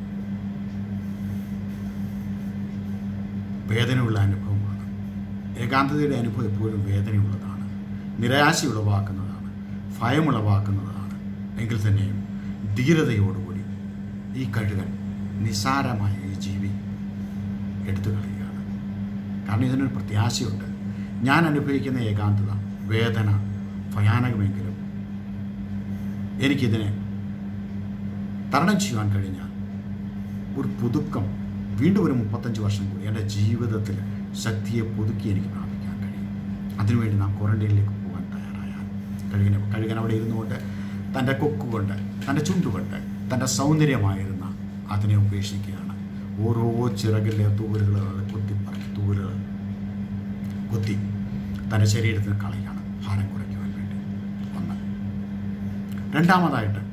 വേദനയുള്ള അനുഭവമാണ് ഏകാന്തതയുടെ അനുഭവം എപ്പോഴും വേദനയുള്ളതാണ് നിരാശ ഉളവാക്കുന്നതാണ് ഭയമുളവാക്കുന്നതാണ് എങ്കിൽ തന്നെയും ധീരതയോടുകൂടി ഈ കഴുകൻ നിസാരമായ ഈ ജീവി എടുത്തു കളയുകയാണ് കാരണം ഇതിനൊരു പ്രത്യാശയുണ്ട് ഞാൻ അനുഭവിക്കുന്ന ഏകാന്തത വേദന ഭയാനകമെങ്കിലും എനിക്കിതിനെ തരണം ചെയ്യുവാൻ കഴിഞ്ഞാൽ ഒരു പുതുക്കം വീണ്ടും ഒരു മുപ്പത്തഞ്ച് വർഷം കൂടി എൻ്റെ ജീവിതത്തിൽ ശക്തിയെ പുതുക്കി എനിക്ക് പ്രാപിക്കാൻ കഴിയും അതിനുവേണ്ടി നാം ക്വാറന്റൈനിലേക്ക് പോകാൻ തയ്യാറായാൽ കഴുകന കഴുകൻ അവിടെ ഇരുന്നുകൊണ്ട് തൻ്റെ കൊക്കുകൊണ്ട് തൻ്റെ ചുണ്ടുകൊണ്ട് തൻ്റെ സൗന്ദര്യമായിരുന്ന അതിനെ ഉപേക്ഷിക്കുകയാണ് ഓരോ ചിറകിലെ തൂവലുകൾ അത് കുത്തിപ്പറക്കി തൂവലുകൾ കുത്തി തൻ്റെ ശരീരത്തിന് കളയാണ് ഭാരം കുറയ്ക്കുവാൻ വേണ്ടി ഒന്ന് രണ്ടാമതായിട്ട്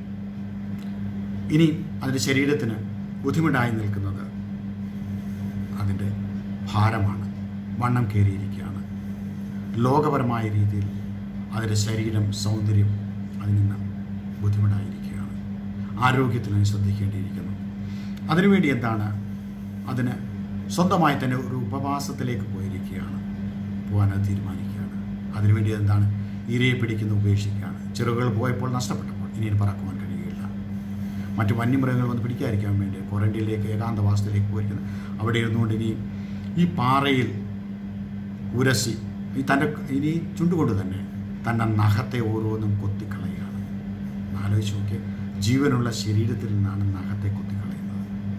ഇനി അതിൻ്റെ ശരീരത്തിന് ബുദ്ധിമുട്ടായി നിൽക്കുന്നത് അതിൻ്റെ ഭാരമാണ് വണ്ണം കയറിയിരിക്കുകയാണ് ലോകപരമായ രീതിയിൽ അതിൻ്റെ ശരീരം സൗന്ദര്യം അതിൽ നിന്ന് ബുദ്ധിമുട്ടായിരിക്കുകയാണ് ആരോഗ്യത്തിന് ശ്രദ്ധിക്കേണ്ടിയിരിക്കുന്നു അതിനുവേണ്ടി എന്താണ് അതിന് സ്വന്തമായി തന്നെ ഒരു ഉപവാസത്തിലേക്ക് പോയിരിക്കുകയാണ് പോകാൻ അത് തീരുമാനിക്കുകയാണ് അതിനുവേണ്ടി എന്താണ് ഇരയെ പിടിക്കുന്ന ഉപേക്ഷിക്കുകയാണ് ചെറുകൾ പോയപ്പോൾ നഷ്ടപ്പെട്ടപ്പോൾ ഇനി ഇനി പറക്കുവാൻ കഴിയുകയില്ല മറ്റു വന്യമൃഗങ്ങൾ വന്ന് പിടിക്കാതിരിക്കാൻ വേണ്ടി ക്വാറന്റൈനിലേക്ക് ഏകാന്തവാസത്തിലേക്ക് പോയിരിക്കുന്നത് അവിടെ ഇരുന്നുകൊണ്ട് ഇനി ഈ പാറയിൽ ഉരസി ഈ തൻ്റെ ഇനി ചുണ്ടുകൊണ്ട് തന്നെ തൻ്റെ നഖത്തെ ഓരോന്നും കൊത്തിക്കളയുകയാണ് ഒന്ന് ആലോചിച്ച് നോക്കിയ ജീവനുള്ള ശരീരത്തിൽ നിന്നാണ് നഖത്തെ കൊത്തിക്കളയുന്നത്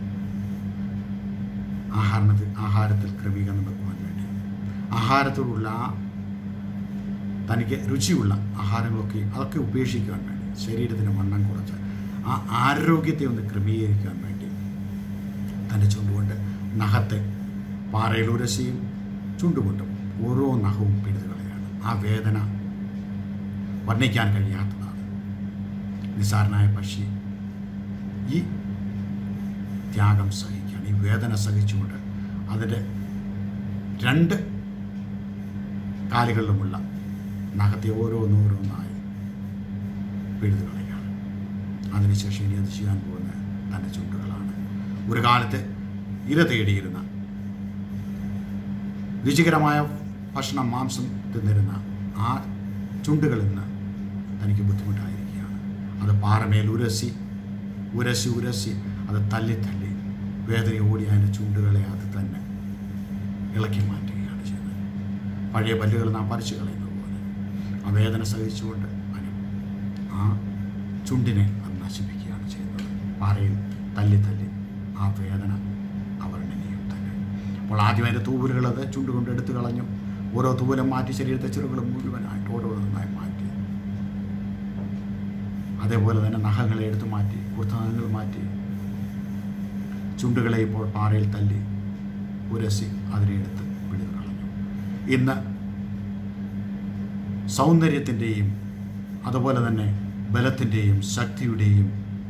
ആഹാരത്തിൽ ആഹാരത്തിൽ ക്രമീകരണം വെക്കുവാൻ വേണ്ടി ആഹാരത്തോടുള്ള ആ തനിക്ക് രുചിയുള്ള ആഹാരങ്ങളൊക്കെ അതൊക്കെ ഉപേക്ഷിക്കുവാൻ വേണ്ടി ശരീരത്തിന് വണ്ണം കുറച്ച് ആ ആരോഗ്യത്തെ ഒന്ന് ക്രമീകരിക്കാൻ വേണ്ടി തൻ്റെ ചുണ്ടുകൊണ്ട് നഖത്തെ പാറയിൽ ഉരശിയും ചുണ്ടുകൊണ്ടും ഓരോ നഖവും പിടിതു കളയാണ് ആ വേദന വർണ്ണിക്കാൻ കഴിയാത്തതാണ് നിസാരനായ പക്ഷി ഈ ത്യാഗം സഹിക്കുകയാണ് ഈ വേദന സഹിച്ചുകൊണ്ട് അതിൻ്റെ രണ്ട് കാലുകളിലുമുള്ള നഖത്തെ ഓരോന്നോരോന്നായി പിഴുതു കളയുകയാണ് അതിനുശേഷം ഇനി അത് ചെയ്യാൻ പോകുന്ന തൻ്റെ ചുണ്ടുകളാണ് ഒരു കാലത്ത് ഇര തേടിയിരുന്ന രുചികരമായ ഭക്ഷണം മാംസം തിന്നിരുന്ന ആ ചുണ്ടുകളിൽ നിന്ന് തനിക്ക് ബുദ്ധിമുട്ടായിരിക്കുകയാണ് അത് പാറമേൽ ഉരസി ഉരസി ഉരസി അത് തല്ലി തല്ലി വേദനയോടി അതിൻ്റെ ചുണ്ടുകളെ അത് തന്നെ ഇളക്കി മാറ്റുകയാണ് ചെയ്യുന്നത് പഴയ പല്ലുകൾ നാം പറിച്ചു കളയുന്നത് പോലെ ആ വേദന സഹിച്ചുകൊണ്ട് അനു ആ ചുണ്ടിനെ അത് നശിപ്പിക്കുകയാണ് ചെയ്യുന്നത് പാറയിൽ തല്ലി തല്ലി ആ വേദന അവർണ്ണനീയം തന്നെ അപ്പോൾ ആദ്യം അതിൻ്റെ തൂവലുകൾ അത് ചുണ്ടുകൊണ്ട് എടുത്തു കളഞ്ഞു ഓരോ തൂവലും മാറ്റി ശരീരത്തെ ചെറുകൾ മുഴുവനായിട്ട് ഓരോന്നായി മാറ്റി അതേപോലെ തന്നെ നഖങ്ങളെ എടുത്തു മാറ്റി കുർത്ത നഖങ്ങൾ മാറ്റി ചുണ്ടുകളെ ഇപ്പോൾ പാറയിൽ തല്ലി ഉരസി അതിനെ എടുത്ത് പിടിതു കളഞ്ഞു ഇന്ന് സൗന്ദര്യത്തിൻ്റെയും അതുപോലെ തന്നെ ബലത്തിൻ്റെയും ശക്തിയുടെയും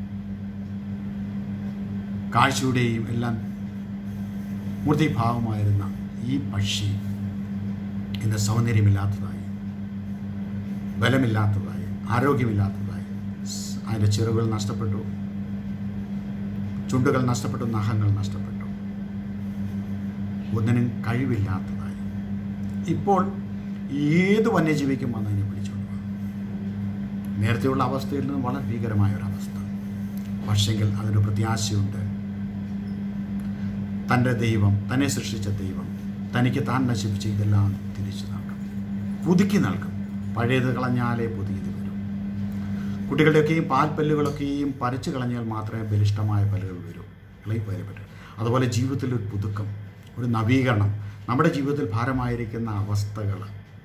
കാഴ്ചയുടെയും എല്ലാം മൂർത്തിഭാവമായിരുന്ന ഈ പക്ഷി ഇന്ന് സൗന്ദര്യമില്ലാത്തതായി ബലമില്ലാത്തതായി ആരോഗ്യമില്ലാത്തതായി സ് അതിൻ്റെ ചിറകുകൾ നഷ്ടപ്പെട്ടു ചുണ്ടുകൾ നഷ്ടപ്പെട്ടു നഖങ്ങൾ നഷ്ടപ്പെട്ടു ഒന്നിനും കഴിവില്ലാത്തതായി ഇപ്പോൾ ഏത് വന്യജീവിക്കും വന്ന് അതിനെ പിടിച്ചുകൊണ്ട് പോകാം നേരത്തെയുള്ള അവസ്ഥയിൽ നിന്ന് വളരെ ഭീകരമായ ഒരവസ്ഥ പക്ഷെങ്കിൽ അതിന് പ്രത്യാശയുണ്ട് തൻ്റെ ദൈവം തന്നെ സൃഷ്ടിച്ച ദൈവം തനിക്ക് താൻ നശിപ്പിച്ച ഇതെല്ലാം തിരിച്ചു നൽകും പുതുക്കി നൽകും പഴയത് കളഞ്ഞാലേ പുതിയത് വരും കുട്ടികളുടെയൊക്കെയും പാൽപ്പല്ലുകളൊക്കെയും പറിച്ചു കളഞ്ഞാൽ മാത്രമേ ബലിഷ്ടമായ പല്ലുകൾ വരൂ ഇളകി പോയാലേ പറ്റൂ അതുപോലെ ജീവിതത്തിൽ ഒരു പുതുക്കം ഒരു നവീകരണം നമ്മുടെ ജീവിതത്തിൽ ഭാരമായിരിക്കുന്ന അവസ്ഥകൾ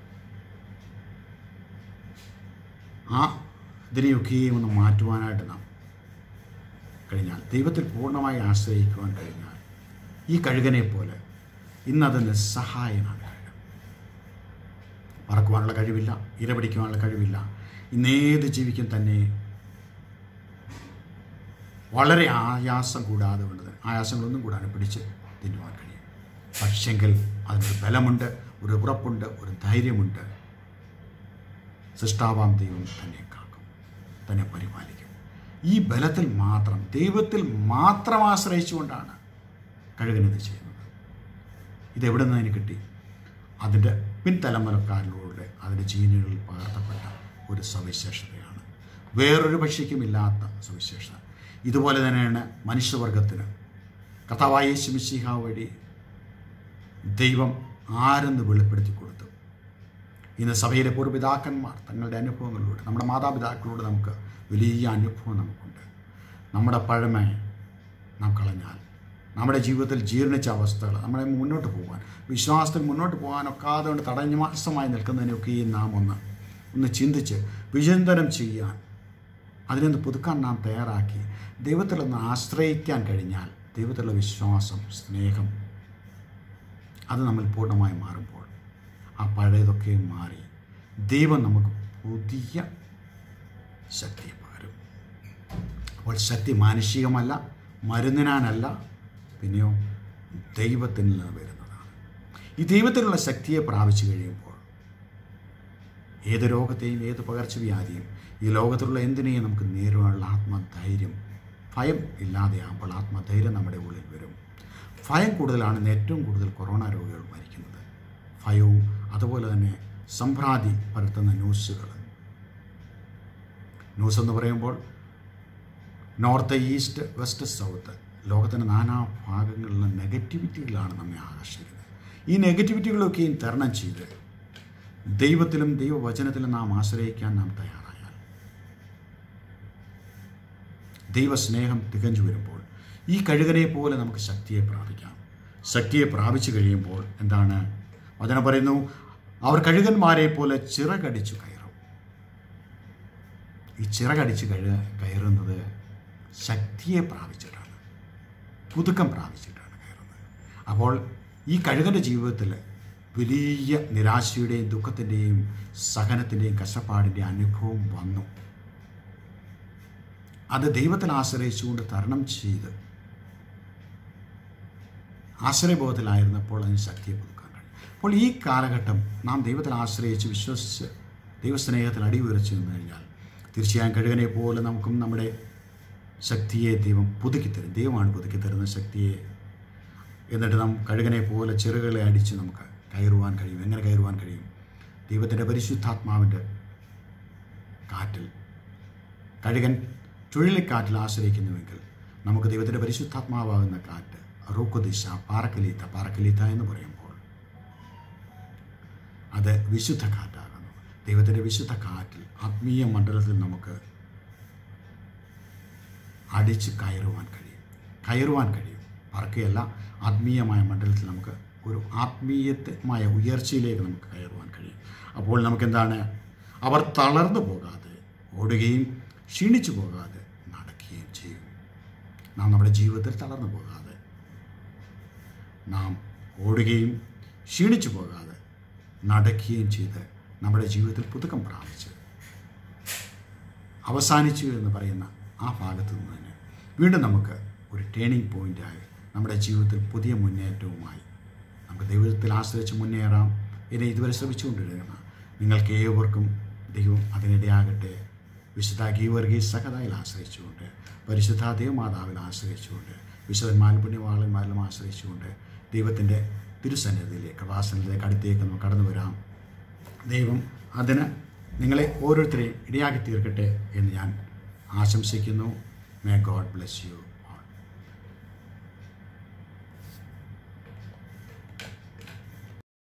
ആ ഇതിനെയൊക്കെയും ഒന്ന് മാറ്റുവാനായിട്ട് നാം കഴിഞ്ഞാൽ ദൈവത്തിൽ പൂർണ്ണമായി ആശ്രയിക്കുവാൻ കഴിഞ്ഞാൽ ഈ കഴുകനെ പോലെ ഇന്നത് നിസ്സഹായനാണ് കഴുകൻ പറക്കുവാനുള്ള കഴിവില്ല ഇരപിടിക്കുവാനുള്ള കഴിവില്ല ഇന്നേത് ജീവിക്കും തന്നെ വളരെ ആയാസം കൂടാതെ കൊണ്ട് ആയാസങ്ങളൊന്നും കൂടാതെ പിടിച്ച് തിന്നുവാൻ കഴിയും പക്ഷെങ്കിൽ അതിനൊരു ബലമുണ്ട് ഒരു ഉറപ്പുണ്ട് ഒരു ധൈര്യമുണ്ട് സൃഷ്ടാവാം ദൈവം തന്നെ കാക്കും തന്നെ പരിപാലിക്കും ഈ ബലത്തിൽ മാത്രം ദൈവത്തിൽ മാത്രം ആശ്രയിച്ചുകൊണ്ടാണ് കഴുകനത് ചെയ്യുന്നത് ഇതെവിടെ നിന്ന് അതിന് കിട്ടി അതിൻ്റെ പിൻതലമുറക്കാരിലൂടെ അതിൻ്റെ ജീനുകളിൽ പകർത്തപ്പെട്ട ഒരു സവിശേഷതയാണ് വേറൊരു പക്ഷിക്കും ഇല്ലാത്ത സവിശേഷത ഇതുപോലെ തന്നെയാണ് മനുഷ്യവർഗത്തിന് കഥാവായ ശിമിശിഹ വഴി ദൈവം ആരെന്ന് വെളിപ്പെടുത്തി കൊടുത്തു ഇന്ന് സഭയിലെ പൂർവ്വപിതാക്കന്മാർ തങ്ങളുടെ അനുഭവങ്ങളിലൂടെ നമ്മുടെ മാതാപിതാക്കളോട് നമുക്ക് വലിയ അനുഭവം നമുക്കുണ്ട് നമ്മുടെ പഴമ നാം കളഞ്ഞാൽ നമ്മുടെ ജീവിതത്തിൽ ജീർണിച്ച അവസ്ഥകൾ നമ്മളെ മുന്നോട്ട് പോകാൻ വിശ്വാസത്തിൽ മുന്നോട്ട് പോകാനൊക്കാതെ കൊണ്ട് തടഞ്ഞമാസമായി നിൽക്കുന്നതിനൊക്കെയും നാം ഒന്ന് ഒന്ന് ചിന്തിച്ച് വിചിന്തനം ചെയ്യാൻ അതിനൊന്ന് പുതുക്കാൻ നാം തയ്യാറാക്കി ദൈവത്തിലൊന്ന് ആശ്രയിക്കാൻ കഴിഞ്ഞാൽ ദൈവത്തിലുള്ള വിശ്വാസം സ്നേഹം അത് നമ്മൾ പൂർണ്ണമായി മാറുമ്പോൾ ആ പഴയതൊക്കെ മാറി ദൈവം നമുക്ക് പുതിയ ശക്തിയെ പകരും അപ്പോൾ ശക്തി മാനുഷികമല്ല മരുന്നിനാനല്ല പിന്നെയോ ദൈവത്തിൽ നിന്ന് വരുന്നതാണ് ഈ ദൈവത്തിലുള്ള ശക്തിയെ പ്രാപിച്ചു കഴിയുമ്പോൾ ഏത് രോഗത്തെയും ഏത് പകർച്ചവ്യാധിയും ഈ ലോകത്തിലുള്ള എന്തിനേയും നമുക്ക് നേരിടാനുള്ള ആത്മധൈര്യം ഭയം ഇല്ലാതെയാകുമ്പോൾ ആത്മധൈര്യം നമ്മുടെ ഉള്ളിൽ വരും ഭയം കൂടുതലാണ് ഏറ്റവും കൂടുതൽ കൊറോണ രോഗികൾ മരിക്കുന്നത് ഭയവും അതുപോലെ തന്നെ സംഭ്രാന്തി പരത്തുന്ന ന്യൂസുകൾ ന്യൂസ് എന്ന് പറയുമ്പോൾ നോർത്ത് ഈസ്റ്റ് വെസ്റ്റ് സൗത്ത് ലോകത്തിൻ്റെ നാനാ ഭാഗങ്ങളിലെ നെഗറ്റിവിറ്റികളാണ് നമ്മെ ആകർഷിക്കുന്നത് ഈ നെഗറ്റിവിറ്റികളൊക്കെയും തരണം ചെയ്ത് ദൈവത്തിലും ദൈവവചനത്തിലും നാം ആശ്രയിക്കാൻ നാം തയ്യാറായാൽ ദൈവസ്നേഹം തികഞ്ഞു വരുമ്പോൾ ഈ കഴുകനെ പോലെ നമുക്ക് ശക്തിയെ പ്രാപിക്കാം ശക്തിയെ പ്രാപിച്ചു കഴിയുമ്പോൾ എന്താണ് വചനം പറയുന്നു അവർ കഴുകന്മാരെ പോലെ ചിറകടിച്ചു കയറും ഈ ചിറകടിച്ച് കഴുക കയറുന്നത് ശക്തിയെ പ്രാപിച്ചിട്ടാണ് പുതുക്കം പ്രാപിച്ചിട്ടാണ് കയറുന്നത് അപ്പോൾ ഈ കഴുകൻ്റെ ജീവിതത്തിൽ വലിയ നിരാശയുടെയും ദുഃഖത്തിൻ്റെയും സഹനത്തിൻ്റെയും കഷ്ടപ്പാടിൻ്റെയും അനുഭവം വന്നു അത് ദൈവത്തിൽ ആശ്രയിച്ചുകൊണ്ട് തരണം ചെയ്ത് ആശ്രയബോധത്തിലായിരുന്നപ്പോൾ അതിന് ശക്തിയെ പുതുക്കാൻ കഴിയും അപ്പോൾ ഈ കാലഘട്ടം നാം ദൈവത്തിൽ ആശ്രയിച്ച് വിശ്വസിച്ച് ദൈവസ്നേഹത്തിൽ അടിയുറച്ചു നിന്ന് കഴിഞ്ഞാൽ തീർച്ചയായും കഴുകനെ പോലെ നമുക്കും നമ്മുടെ ശക്തിയെ ദൈവം പുതുക്കിത്തരും ദൈവമാണ് പുതുക്കിത്തരുന്ന ശക്തിയെ എന്നിട്ട് നാം കഴുകനെ പോലെ ചെറുകളെ അടിച്ച് നമുക്ക് കയറുവാൻ കഴിയും എങ്ങനെ കയറുവാൻ കഴിയും ദൈവത്തിൻ്റെ പരിശുദ്ധാത്മാവിൻ്റെ കാറ്റിൽ കഴുകൻ ചുഴലിക്കാറ്റിൽ ആശ്രയിക്കുന്നുവെങ്കിൽ നമുക്ക് ദൈവത്തിൻ്റെ പരിശുദ്ധാത്മാവാകുന്ന കാറ്റ് റൂക്കുദിശ പാറക്കലീത്ത പാറക്കലീത്ത എന്ന് പറയുമ്പോൾ അത് വിശുദ്ധ കാറ്റാകുന്നു ദൈവത്തിൻ്റെ വിശുദ്ധ കാറ്റിൽ ആത്മീയ മണ്ഡലത്തിൽ നമുക്ക് അടിച്ച് കയറുവാൻ കഴിയും കയറുവാൻ കഴിയും പറക്കുകയല്ല ആത്മീയമായ മണ്ഡലത്തിൽ നമുക്ക് ഒരു ആത്മീയമായ ഉയർച്ചയിലേക്ക് നമുക്ക് കയറുവാൻ കഴിയും അപ്പോൾ നമുക്കെന്താണ് അവർ തളർന്നു പോകാതെ ഓടുകയും ക്ഷീണിച്ചു പോകാതെ നടക്കുകയും ചെയ്യും നാം നമ്മുടെ ജീവിതത്തിൽ തളർന്നു പോകാതെ നാം ഓടുകയും ക്ഷീണിച്ചു പോകാതെ നടക്കുകയും ചെയ്ത് നമ്മുടെ ജീവിതത്തിൽ പുതുക്കം പ്രാപിച്ച് അവസാനിച്ചു എന്ന് പറയുന്ന ആ ഭാഗത്തു നിന്ന് തന്നെ വീണ്ടും നമുക്ക് ഒരു ടേണിംഗ് പോയിൻ്റായി നമ്മുടെ ജീവിതത്തിൽ പുതിയ മുന്നേറ്റവുമായി നമുക്ക് ദൈവത്തിൽ ആശ്രയിച്ച് മുന്നേറാം എന്നെ ഇതുവരെ ശ്രമിച്ചുകൊണ്ടിരിക്കുന്ന നിങ്ങൾക്ക് ഏവർക്കും ദൈവം അതിനിടയാകട്ടെ വിശുദ്ധ ഗീവർഗീസ് സഹതായിൽ ആശ്രയിച്ചുകൊണ്ട് പരിശുദ്ധ ദേവമാതാവിൽ ആശ്രയിച്ചുകൊണ്ട് വിശുദ്ധന്മാരും പുണ്യവാളന്മാരിലും ആശ്രയിച്ചുകൊണ്ട് ദൈവത്തിൻ്റെ തിരുസന്നിധിയിലേക്ക് കൃപാസനത്തിലേക്ക് അടുത്തേക്ക് നമുക്ക് കടന്നു വരാം ദൈവം അതിന് നിങ്ങളെ ഓരോരുത്തരെയും ഇടയാക്കി തീർക്കട്ടെ എന്ന് ഞാൻ ആശംസിക്കുന്നു മേ ഗോഡ് ബ്ലെസ് യു